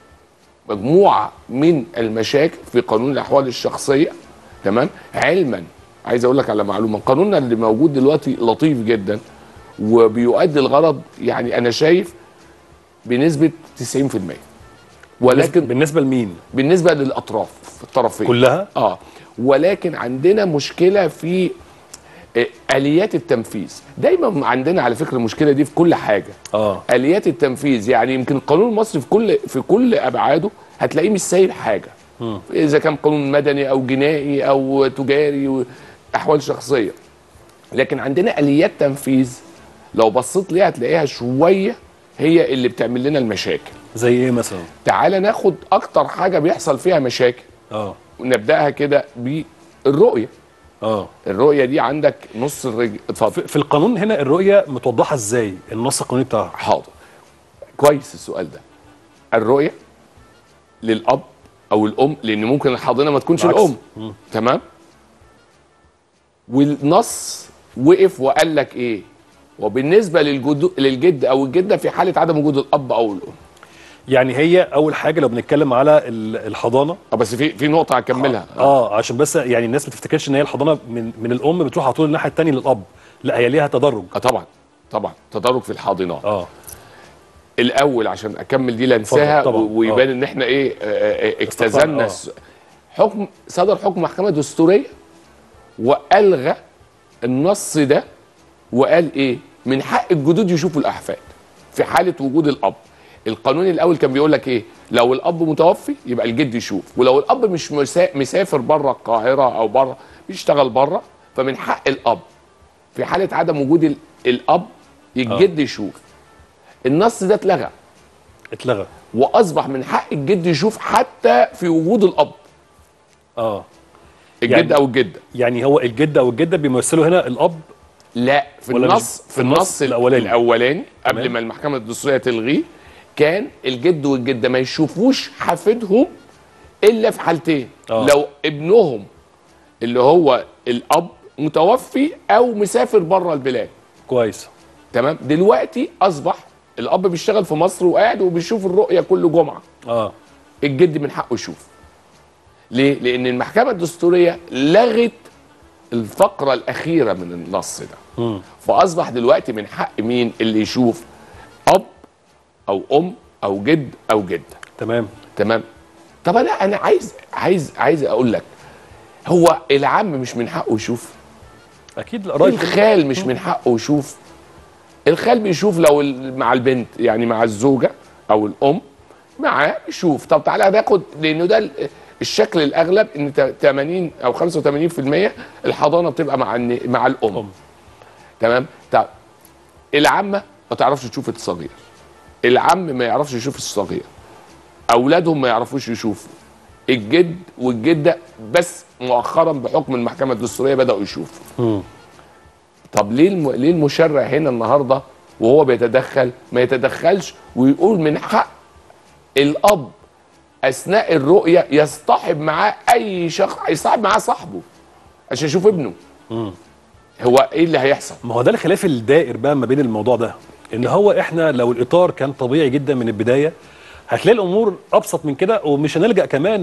مجموعة من المشاكل في قانون الأحوال الشخصية تمام علما عايز أقول لك على معلومة قانوننا اللي موجود دلوقتي لطيف جدا وبيؤدي الغرض يعني أنا شايف بنسبة 90% ولكن بالنسبه لمين بالنسبة للأطراف الطرفين كلها اه ولكن عندنا مشكله في آه، اليات التنفيذ دايما عندنا على فكره المشكله دي في كل حاجه اه اليات التنفيذ يعني يمكن القانون المصري في كل في كل ابعاده هتلاقيه مش سايب حاجه مم. اذا كان قانون مدني او جنائي او تجاري احوال شخصيه لكن عندنا اليات تنفيذ لو بصيت ليها هتلاقيها شويه هي اللي بتعمل لنا المشاكل زي ايه مثلا تعال ناخد اكتر حاجه بيحصل فيها مشاكل اه ونبداها كده بالرؤيه اه الرؤيه دي عندك نص الرجل اتفضل في في القانون هنا الرؤيه متوضحه ازاي النص القانوني بتاعها حاضر كويس السؤال ده الرؤيه للاب او الام لان ممكن الحاضنه ما تكونش بالعكس. الام مم. تمام والنص وقف وقال لك ايه وبالنسبه للجد للجد او الجده في حاله عدم وجود الاب او الام يعني هي اول حاجه لو بنتكلم على ال- الحضانه اه بس في في نقطه هكملها اه عشان بس يعني الناس ما تفتكرش ان هي الحضانه من من الام بتروح على طول الناحيه الثانيه للاب لا هي ليها تدرج اه طبعا طبعا تدرج في الحاضنات اه الاول عشان اكمل دي لانساها اتفضل، طبعا. و- ويبان آه. ان احنا ايه آه، آه، استطعنا، اجتزلنا آه. الس- حكم صدر حكم محكمه دستوريه والغى النص ده وقال ايه من حق الجدود يشوفوا الاحفاد في حاله وجود الاب القانون الاول كان بيقول لك ايه لو الاب متوفي يبقى الجد يشوف ولو الاب مش مسا- مسافر بره القاهره او بره بيشتغل بره فمن حق الاب في حاله عدم وجود ال- الاب الجد يشوف النص ده اتلغى اتلغى واصبح من حق الجد يشوف حتى في وجود الاب اه الجد يعني- او الجده يعني هو الجد او الجده بيمثلوا هنا الاب لا في ولا مش- النص في في النص النص الأولاني. الاولاني قبل تمام. ما المحكمه الدستوريه تلغيه كان الجد والجده ما يشوفوش حفيدهم الا في حالتين آه. لو ابنهم اللي هو الاب متوفي او مسافر بره البلاد كويس تمام دلوقتي اصبح الاب بيشتغل في مصر وقاعد وبيشوف الرؤيه كل جمعه اه الجد من حقه يشوف ليه لان المحكمه الدستوريه لغت الفقره الاخيره من النص ده مم. فاصبح دلوقتي من حق مين اللي يشوف اب او ام او جد او جده تمام تمام طب انا انا عايز عايز عايز اقول لك هو العم مش من حقه يشوف اكيد القرايب الخال مش من حقه يشوف الخال بيشوف لو ال- مع البنت يعني مع الزوجه او الام معاه يشوف طب تعالى ناخد لانه ده ال- الشكل الاغلب ان ت- 80 او 85% الحضانه بتبقى مع الن- مع الام أم. تمام طب العمه ما تعرفش تشوف الصغير العم ما يعرفش يشوف الصغير اولادهم ما يعرفوش يشوفوا الجد والجده بس مؤخرا بحكم المحكمه الدستوريه بداوا يشوفوا مم. طب ليه الم... ليه المشرع هنا النهارده وهو بيتدخل ما يتدخلش ويقول من حق الاب اثناء الرؤيه يصطحب معاه اي شخص يصطحب معاه صاحبه عشان يشوف ابنه مم. هو ايه اللي هيحصل ما هو ده الخلاف الدائر بقى ما بين الموضوع ده ان هو احنا لو الاطار كان طبيعي جدا من البدايه هتلاقي الامور ابسط من كده ومش هنلجا كمان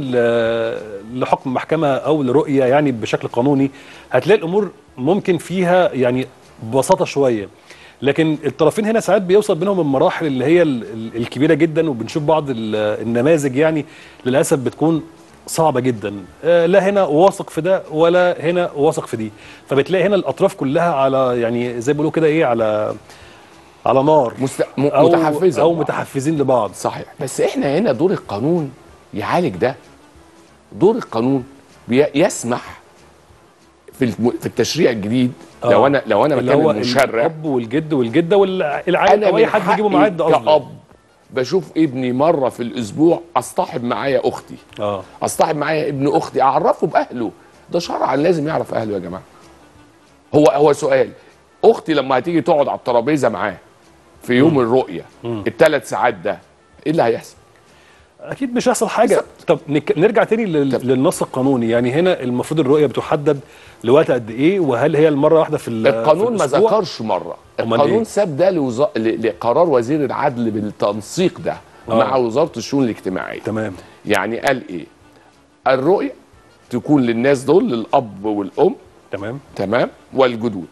ل- لحكم محكمه او لرؤيه يعني بشكل قانوني هتلاقي الامور ممكن فيها يعني ببساطه شويه لكن الطرفين هنا ساعات بيوصل بينهم المراحل اللي هي ال- ال- الكبيره جدا وبنشوف بعض ال- النماذج يعني للاسف بتكون صعبه جدا آه، لا هنا واثق في ده ولا هنا واثق في دي فبتلاقي هنا الاطراف كلها على يعني زي ما بيقولوا كده ايه على على نار مست... م... او متحفزه او لبعض. متحفزين لبعض صحيح بس احنا هنا دور القانون يعالج ده دور القانون بي... يسمح في الم... في التشريع الجديد آه. لو انا لو انا اللي مكان هو المشرع الاب والجد والجده والعائله انا او اي من حد يجيبه حقي معاه ده قصدي كأب بشوف ابني مره في الاسبوع اصطحب معايا اختي اه اصطحب معايا ابن اختي اعرفه باهله ده شرعا لازم يعرف اهله يا جماعه هو هو سؤال اختي لما هتيجي تقعد على الترابيزه معاه في يوم الرؤيه الثلاث ساعات ده ايه اللي هيحصل اكيد مش هيحصل حاجه طب نك... نرجع تاني لل... طب. للنص القانوني يعني هنا المفروض الرؤيه بتحدد لوقت قد ايه وهل هي المره واحده في ال- القانون في ما الأسبوع؟ ذكرش مره أمال القانون إيه؟ ساب ده لوز... ل... لقرار وزير العدل بالتنسيق ده آه. مع وزاره الشؤون الاجتماعيه تمام يعني قال ايه الرؤيه تكون للناس دول للاب والام تمام تمام والجدود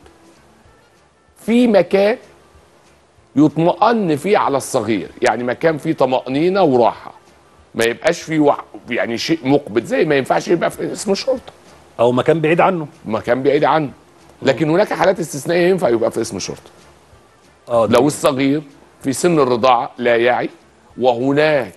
في مكان يطمئن فيه على الصغير يعني مكان فيه طمأنينة وراحة ما يبقاش فيه وع... يعني شيء مقبض زي ما ينفعش يبقى في اسم شرطة او مكان بعيد عنه مكان بعيد عنه لكن هناك حالات استثنائية ينفع يبقى في اسم شرطة اه ده لو الصغير في سن الرضاعة لا يعي وهناك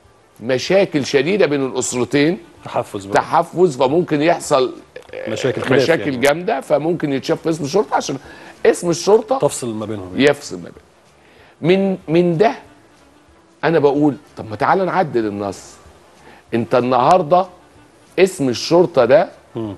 مشاكل شديدة بين الأسرتين تحفز بقى. تحفز فممكن يحصل مشاكل خلاف مشاكل يعني. جامدة فممكن يتشاف في اسم الشرطة عشان اسم الشرطة تفصل ما بينهم يعني. يفصل ما بين من من ده انا بقول طب ما تعالى نعدل النص انت النهارده اسم الشرطه ده مم.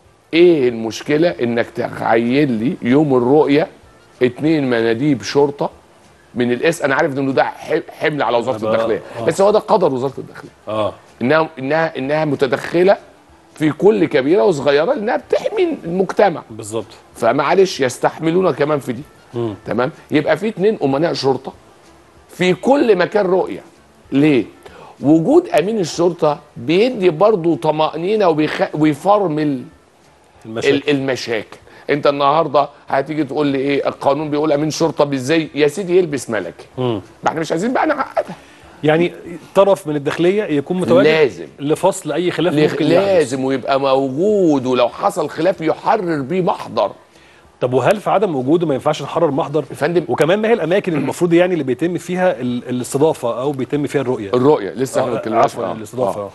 ايه المشكله انك تخيل لي يوم الرؤيه اتنين مناديب شرطه من الاس انا عارف انه ده ح- حمل على وزاره أبقى- الداخليه آه. بس هو ده قدر وزاره الداخليه اه انها انها انها متدخله في كل كبيره وصغيره لانها بتحمي المجتمع بالظبط فمعلش يستحملونا كمان في دي مم. تمام يبقى في اتنين امناء شرطه في كل مكان رؤيه ليه وجود امين الشرطه بيدي برضه طمانينه وبيخ... ويفرمل المشاكل ال- المشاكل انت النهارده هتيجي تقول لي ايه القانون بيقول امين شرطه بالزي يا سيدي يلبس ملكي مم. ما احنا مش عايزين بقى نعقدها يعني طرف من الداخليه يكون متواجد لازم. لفصل اي خلاف ليه- ممكن يحدث لازم ويبقى موجود ولو حصل خلاف يحرر بيه محضر طب وهل في عدم وجوده ما ينفعش نحرر محضر يا فندم وكمان ما هي الاماكن المفروض يعني اللي بيتم فيها ال- الاستضافه او بيتم فيها الرؤيه الرؤيه لسه احنا آه، بنتكلم عفوا آه. الاستضافه آه. آه.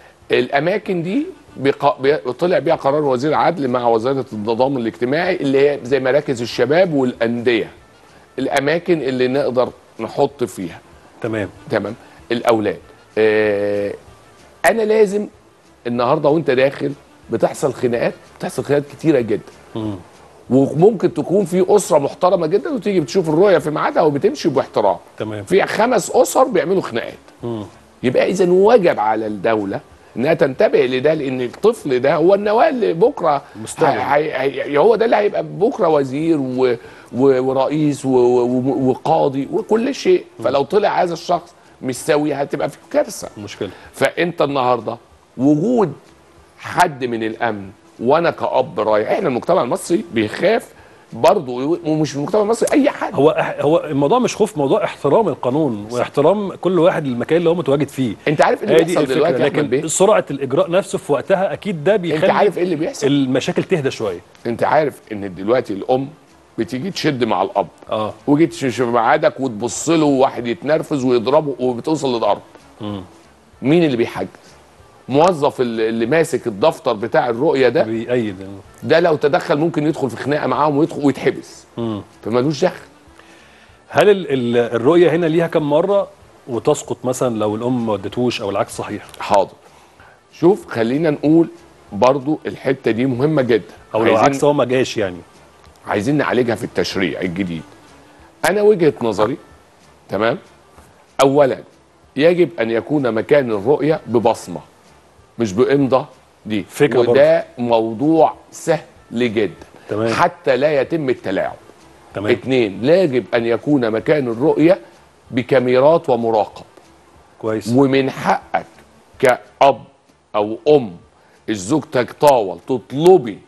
الاماكن دي بق... بي... طلع بيها قرار وزير العدل مع وزاره التضامن الاجتماعي اللي هي زي مراكز الشباب والانديه الاماكن اللي نقدر نحط فيها تمام تمام الاولاد آه... انا لازم النهارده وانت داخل بتحصل خناقات بتحصل خناقات كتيره جدا مم. وممكن تكون في اسره محترمه جدا وتيجي بتشوف الرؤيه في ميعادها وبتمشي باحترام تمام في خمس اسر بيعملوا خناقات مم. يبقى اذا وجب على الدوله انها تنتبه لده لان الطفل ده هو النواه اللي بكره المستقبل. هي- هي- هو ده اللي هيبقى بكره وزير و و ورئيس و و وقاضي وكل شيء فلو طلع هذا الشخص مش سوي هتبقى في كارثه مشكله فانت النهارده وجود حد من الامن وانا كاب رايح احنا المجتمع المصري بيخاف برضه ومش المجتمع المصري اي حد هو إح- هو الموضوع مش خوف موضوع احترام القانون واحترام كل واحد للمكان اللي هو متواجد فيه انت عارف ايه هي اللي دي بيحصل الفكره دلوقتي يا احمد بيه لكن سرعه الاجراء نفسه في وقتها اكيد ده بيخلي انت عارف ايه اللي بيحصل المشاكل تهدى شويه انت عارف ان دلوقتي الام بتيجي تشد مع الاب اه وجيت تشوف ميعادك وتبص له وواحد يتنرفز ويضربه وبتوصل للضرب مم. مين اللي بيحجز موظف اللي اللي ماسك الدفتر بتاع الرؤيه ده بيأيد ده لو تدخل ممكن يدخل في خناقه معاهم ويدخل ويتحبس مم. فمالوش دخل هل ال ال الرؤيه هنا ليها كم مره وتسقط مثلا لو الام ما ودتوش او العكس صحيح حاضر شوف خلينا نقول برضو الحته دي مهمه جدا او لو عايزين- العكس هو ما جاش يعني عايزين نعالجها في التشريع الجديد انا وجهه نظري تمام اولا يجب ان يكون مكان الرؤيه ببصمه مش بامضه دي فكرة وده موضوع سهل جدا تمام. حتى لا يتم التلاعب تمام اتنين لا يجب ان يكون مكان الرؤيه بكاميرات ومراقب كويس ومن حقك كأب أو أم زوجتك طاول تطلبي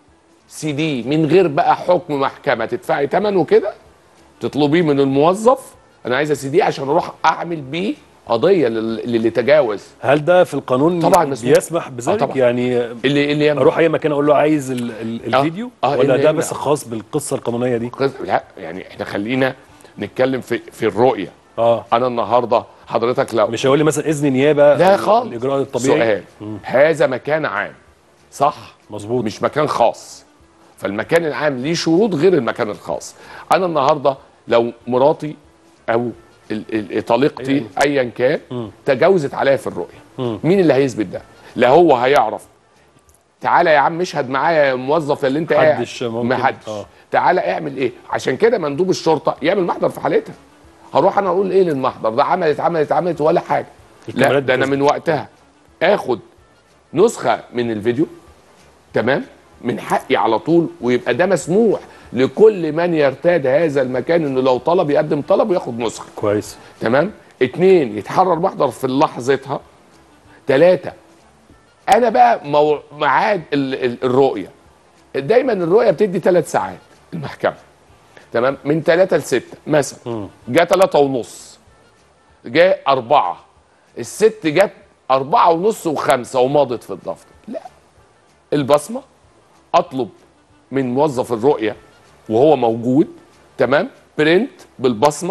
سي دي من غير بقى حكم محكمه تدفعي ثمنه كده تطلبيه من الموظف انا عايزه سي دي عشان اروح اعمل بيه قضيه لل- للي تجاوز هل ده في القانون طبعاً مسموح. بيسمح بذلك طبعاً. يعني اللي اللي يعمل اروح اي مكان اقول له عايز ال ال آه. الفيديو آه، ولا اللي ده يمنع. بس خاص بالقصه القانونيه دي قص- لا يعني احنا خلينا نتكلم في في الرؤيه اه انا النهارده حضرتك لو مش هيقول لي مثلا اذن نيابه لا ال- خالص الاجراء الطبيعي سؤال هذا مكان عام صح مظبوط مش مكان خاص فالمكان العام ليه شروط غير المكان الخاص انا النهارده لو مراتي او ال- ال- طليقتي ايا كان تجاوزت عليا في الرؤيه مين اللي هيثبت ده لا هو هيعرف تعالى يا عم اشهد معايا يا موظف اللي انت قاعد محدش ممكن. ما حدش آه. تعالى اعمل ايه عشان كده مندوب الشرطه يعمل محضر في حالتها هروح انا اقول ايه للمحضر ده عملت عملت عملت ولا حاجه لا الكاميرات ده انا بتثبت. من وقتها اخد نسخه من الفيديو تمام من حقي على طول ويبقى ده مسموح لكل من يرتاد هذا المكان انه لو طلب يقدم طلب وياخد نسخه كويس تمام اتنين يتحرر محضر في لحظتها تلاتة انا بقى مو... ميعاد ال... ال... الرؤيه دايما الرؤيه بتدي ثلاث ساعات المحكمه تمام من ثلاثة لستة مثلا جاء ثلاثة ونص جاء أربعة الست جت أربعة ونص وخمسة ومضت في الدفتر لا البصمة أطلب من موظف الرؤية وهو موجود تمام برنت بالبصمة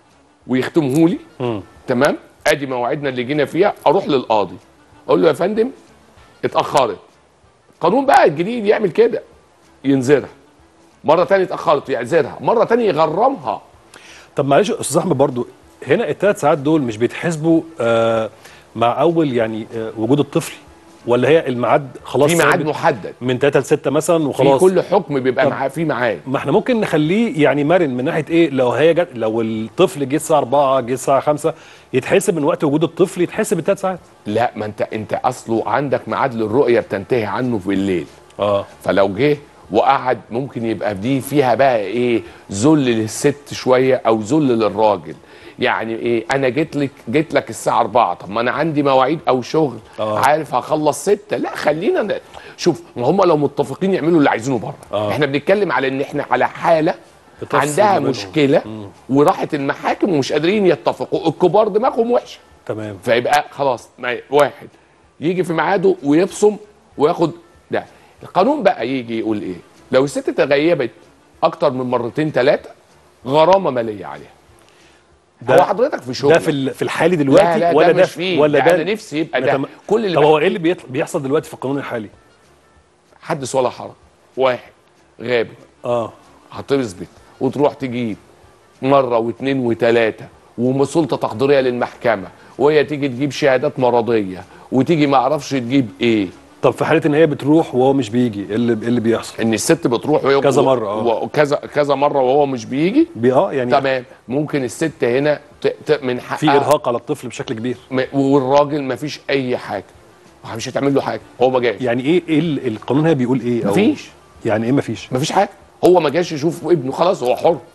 ويختمه لي تمام ادي مواعيدنا اللي جينا فيها اروح للقاضي اقول له يا فندم اتاخرت قانون بقى الجديد يعمل كده ينذرها مره تانية اتاخرت يعذرها مره تانية يغرمها طب معلش يا استاذ احمد برضو هنا الثلاث ساعات دول مش بيتحسبوا آه مع اول يعني آه وجود الطفل ولا هي الميعاد خلاص في ميعاد ثابت محدد من 3 ل 6 مثلا في وخلاص كل حكم بيبقى طب- معاه في ميعاد ما احنا ممكن نخليه يعني مرن من ناحيه ايه لو هي جت لو الطفل جه الساعه 4 جه الساعه 5 يتحسب من وقت وجود الطفل يتحسب الثلاث ساعات لا ما انت انت اصله عندك ميعاد للرؤيه بتنتهي عنه في الليل اه فلو جه وقعد ممكن يبقى دي فيها بقى ايه ذل للست شويه او ذل للراجل يعني ايه انا جيت لك جيت لك الساعه 4 طب ما انا عندي مواعيد او شغل آه. عارف هخلص 6 لا خلينا ن... شوف ما هم لو متفقين يعملوا اللي عايزينه بره آه. احنا بنتكلم على ان احنا على حاله بتفصل عندها بينهم. مشكله وراحت المحاكم ومش قادرين يتفقوا الكبار دماغهم وحشه تمام فيبقى خلاص ما واحد يجي في ميعاده ويبصم وياخد ده القانون بقى يجي يقول ايه لو الست تغيبت اكتر من مرتين ثلاثه غرامه ماليه عليها ده- هو حضرتك في شغل ده في ال- في الحالي دلوقتي لا لا ولا ده ده مش في- فيه ولا ده ده انا نفسي يبقى ده نتم- كل اللي طب بقى- هو ايه اللي بيطل... بيحصل دلوقتي في القانون الحالي حدث ولا حرج واحد غاب اه هتثبت وتروح تجيب مره واثنين وثلاثه وسلطه تقديريه للمحكمه وهي تيجي تجيب شهادات مرضيه وتيجي ما اعرفش تجيب ايه طب في حاله ان هي بتروح وهو مش بيجي ايه اللي, إيه اللي بيحصل ان الست بتروح وهي كذا مرة، آه. وكذا كذا مره وهو مش بيجي بي اه يعني تمام ممكن الست هنا ت... ت... من حقها في ارهاق على الطفل بشكل كبير م... والراجل ما فيش اي حاجه مش هتعمل له حاجه هو ما جاش يعني ايه ايه ال- القانون هنا بيقول ايه أو- مفيش. يعني ايه مفيش ما فيش حاجه هو ما جاش يشوف ابنه خلاص هو حر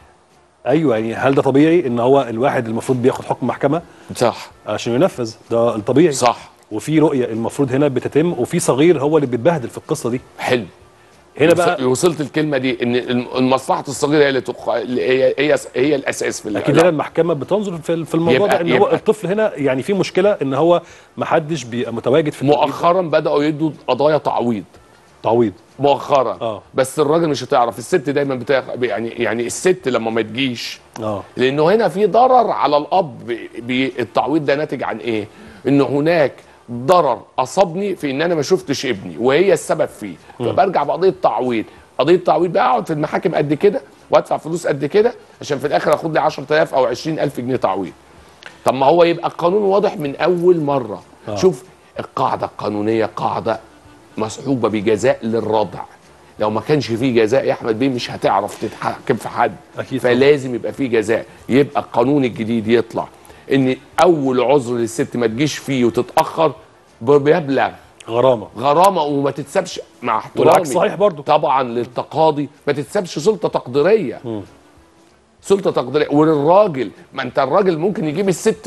ايوه يعني هل ده طبيعي ان هو الواحد المفروض بياخد حكم محكمه صح عشان ينفذ ده الطبيعي صح وفي رؤيه المفروض هنا بتتم وفي صغير هو اللي بيتبهدل في القصه دي حلو هنا بقى وصلت الكلمه دي ان الم- مصلحه الصغير هي اللي تق... اللي هي هي هي الاساس في اكيد هنا المحكمه بتنظر في في الموضوع يبقى- ده ان هو يبقى- الطفل هنا يعني في مشكله ان هو ما حدش بيبقى متواجد في التوقيت ده. مؤخرا بداوا يدوا قضايا تعويض تعويض مؤخرا آه. بس الراجل مش هتعرف الست دايما بتاخ... يعني يعني الست لما ما تجيش اه لانه هنا في ضرر على الاب بي- بي... التعويض ده ناتج عن ايه ان هناك ضرر اصابني في ان انا ما شفتش ابني وهي السبب فيه فبرجع بقضيه تعويض قضيه تعويض بقى اقعد في المحاكم قد كده وادفع فلوس قد كده عشان في الاخر اخد لي 10000 او 20000 جنيه تعويض طب ما هو يبقى القانون واضح من اول مره آه. شوف القاعده القانونيه قاعده مصحوبه بجزاء للردع لو ما كانش فيه جزاء يا احمد بيه مش هتعرف تتحكم في حد أكيد طبعا. فلازم يبقى فيه جزاء يبقى القانون الجديد يطلع ان اول عذر للست ما تجيش فيه وتتاخر بمبلغ غرامه غرامه وما تتسابش مع احترامي والعكس صحيح برضو. طبعا للتقاضي ما تتسابش سلطه تقديريه سلطه تقديريه وللراجل ما انت الراجل ممكن يجيب الست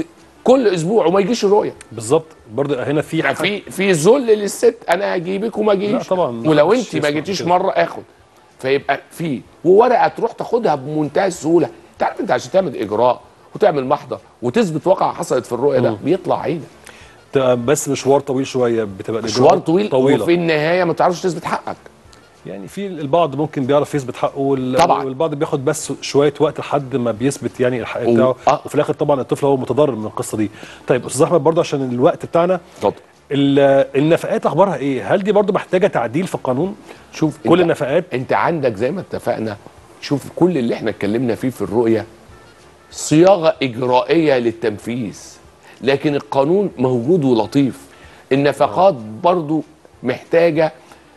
كل اسبوع وما يجيش الرؤيه بالظبط برضه هنا في يعني في في ذل للست انا هجيبك وما اجيش لا طبعاً، ولو محدش انت ما يسمح جيتيش كده. مره اخد فيبقى في وورقه تروح تاخدها بمنتهى السهوله انت عارف انت عشان تعمل اجراء وتعمل محضر وتثبت واقعه حصلت في الرؤيه ده بيطلع عينك بتبقى بس مشوار طويل شويه بتبقى مشوار الإجراءات طويل طويله وفي النهايه ما تعرفش تثبت حقك يعني في البعض ممكن بيعرف يثبت حقه وال- طبعاً. والبعض بياخد بس شويه وقت لحد ما بيثبت يعني الحق و- بتاعه آه. وفي الاخر طبعا الطفل هو متضرر من القصه دي طيب استاذ احمد برضه عشان الوقت بتاعنا اتفضل ال- النفقات اخبارها ايه هل دي برضه محتاجه تعديل في القانون شوف كل انت- النفقات انت عندك زي ما اتفقنا شوف كل اللي احنا اتكلمنا فيه في الرؤيه صياغه اجرائيه للتنفيذ لكن القانون موجود ولطيف النفقات برضو محتاجه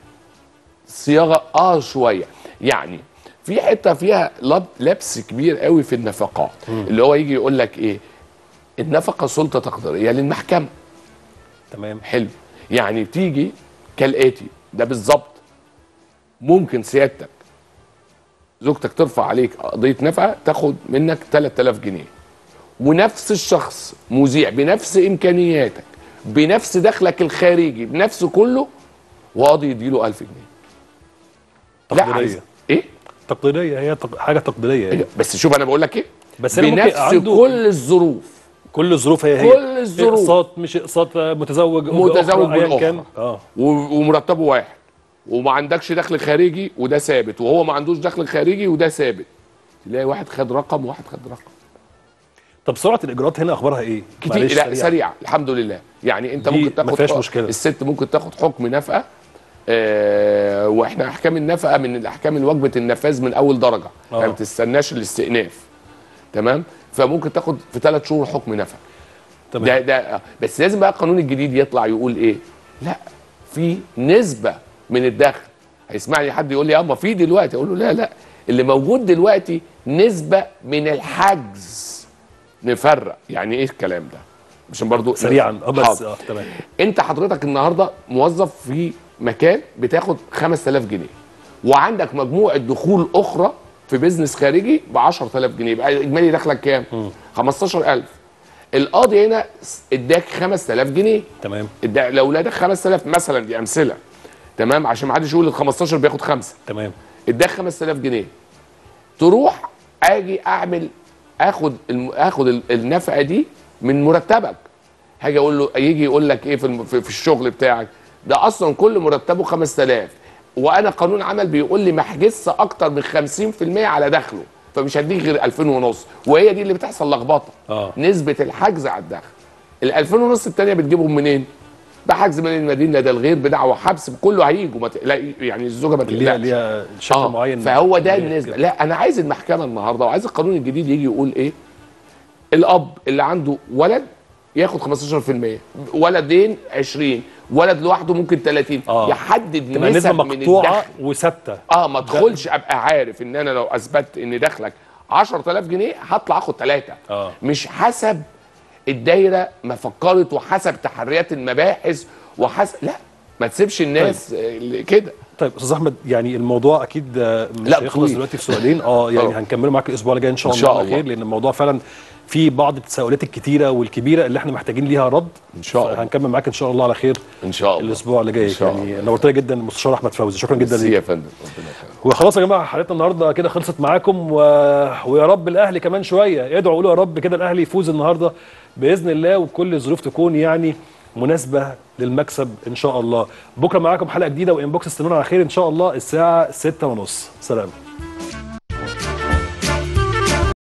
صياغه اه شويه يعني في حته فيها لب- لبس كبير قوي في النفقات اللي هو يجي يقول لك ايه النفقه سلطه تقديريه للمحكمه تمام حلو يعني بتيجي كالاتي ده بالظبط ممكن سيادتك زوجتك ترفع عليك قضيه نفقه تاخد منك 3000 جنيه ونفس الشخص مذيع بنفس امكانياتك بنفس دخلك الخارجي بنفس كله وقاضي يديله 1000 جنيه لا تقديرية. عايز ايه تقديريه هي تق... حاجه تقديريه يعني. بس شوف انا بقول لك ايه بس أنا ممكن بنفس عنده- كل الظروف كل الظروف هي هي كل الظروف. اقساط مش اقساط متزوج أو متزوج بأخرى، أياً بالأخرى. كان اه و- ومرتبه واحد وما عندكش دخل خارجي وده ثابت وهو ما عندوش دخل خارجي وده ثابت تلاقي واحد خد رقم وواحد خد رقم طب سرعه الاجراءات هنا اخبارها ايه كتير معلش لا سريعاً. سريع الحمد لله يعني انت دي ممكن تاخد ما فيهاش حق- مشكلة. الست ممكن تاخد حكم نفقه آه واحنا احكام النفقه من الاحكام الواجبه النفاذ من اول درجه آه. ما بتستناش الاستئناف تمام فممكن تاخد في ثلاث شهور حكم نفقه تمام ده ده بس لازم بقى القانون الجديد يطلع يقول ايه لا في نسبه من الدخل هيسمعني حد يقول لي اه ما في دلوقتي اقول له لا لا اللي موجود دلوقتي نسبه من الحجز نفرق يعني ايه الكلام ده عشان برضو سريعا اه بس حاضر. اه تمام انت حضرتك النهارده موظف في مكان بتاخد 5000 جنيه وعندك مجموعه دخول اخرى في بيزنس خارجي ب 10000 جنيه يبقى اجمالي دخلك كام 15000 القاضي هنا اداك 5000 جنيه تمام ادى لاولادك 5000 مثلا دي امثله تمام عشان ما حدش يقول ال 15 بياخد خمسه تمام اداك 5000 جنيه تروح اجي اعمل اخد الم... اخد ال- النفقه دي من مرتبك هاجي اقول له يجي يقول لك ايه في, الم... في في الشغل بتاعك ده اصلا كل مرتبه 5000 وانا قانون عمل بيقول لي ما احجزش اكتر من 50% على دخله فمش هديك غير 2000 ونص وهي دي اللي بتحصل لخبطه اه نسبه الحجز على الدخل ال 2000 ونص الثانيه بتجيبهم منين؟ بحجز من المدينه ده الغير بدعوه حبس كله هيجوا ما تقلق- يعني الزوجه ما ليها تقلقش ليها شكل اه معين فهو ده ليها النسبه كده. لا انا عايز المحكمه النهارده وعايز القانون الجديد يجي يقول ايه الاب اللي عنده ولد ياخد 15% ولدين 20 ولد لوحده ممكن 30 آه. يحدد تبقى نسبه نسب من مقطوعه الدخل وثابته اه ما ادخلش ابقى عارف ان انا لو اثبتت ان دخلك 10000 جنيه هطلع اخد ثلاثه آه. مش حسب الدايره ما فكرت وحسب تحريات المباحث وحسب لا ما تسيبش الناس آه، كده طيب استاذ احمد يعني الموضوع اكيد آه، مش لا، هيخلص طويل. دلوقتي في سؤالين اه يعني آه. هنكمله معاك الاسبوع اللي جاي ان شاء إن الله شاء على خير الله. لان الموضوع فعلا في بعض التساؤلات الكتيره والكبيره اللي احنا محتاجين ليها رد إن شاء الله. هنكمل معاك ان شاء الله على خير ان شاء الله الاسبوع اللي جاي إن شاء يعني نورتنا جدا المستشار احمد فوزي شكرا جدا ميرسي ليك يا فندم ربنا يخليك وخلاص يا جماعه حلقتنا النهارده كده خلصت معاكم و... ويا رب الاهلي كمان شويه ادعوا قولوا يا رب كده الاهلي يفوز النهارده باذن الله وكل الظروف تكون يعني مناسبه للمكسب ان شاء الله بكره معاكم حلقه جديده وانبوكس استنونا على خير ان شاء الله الساعه 6:30 سلام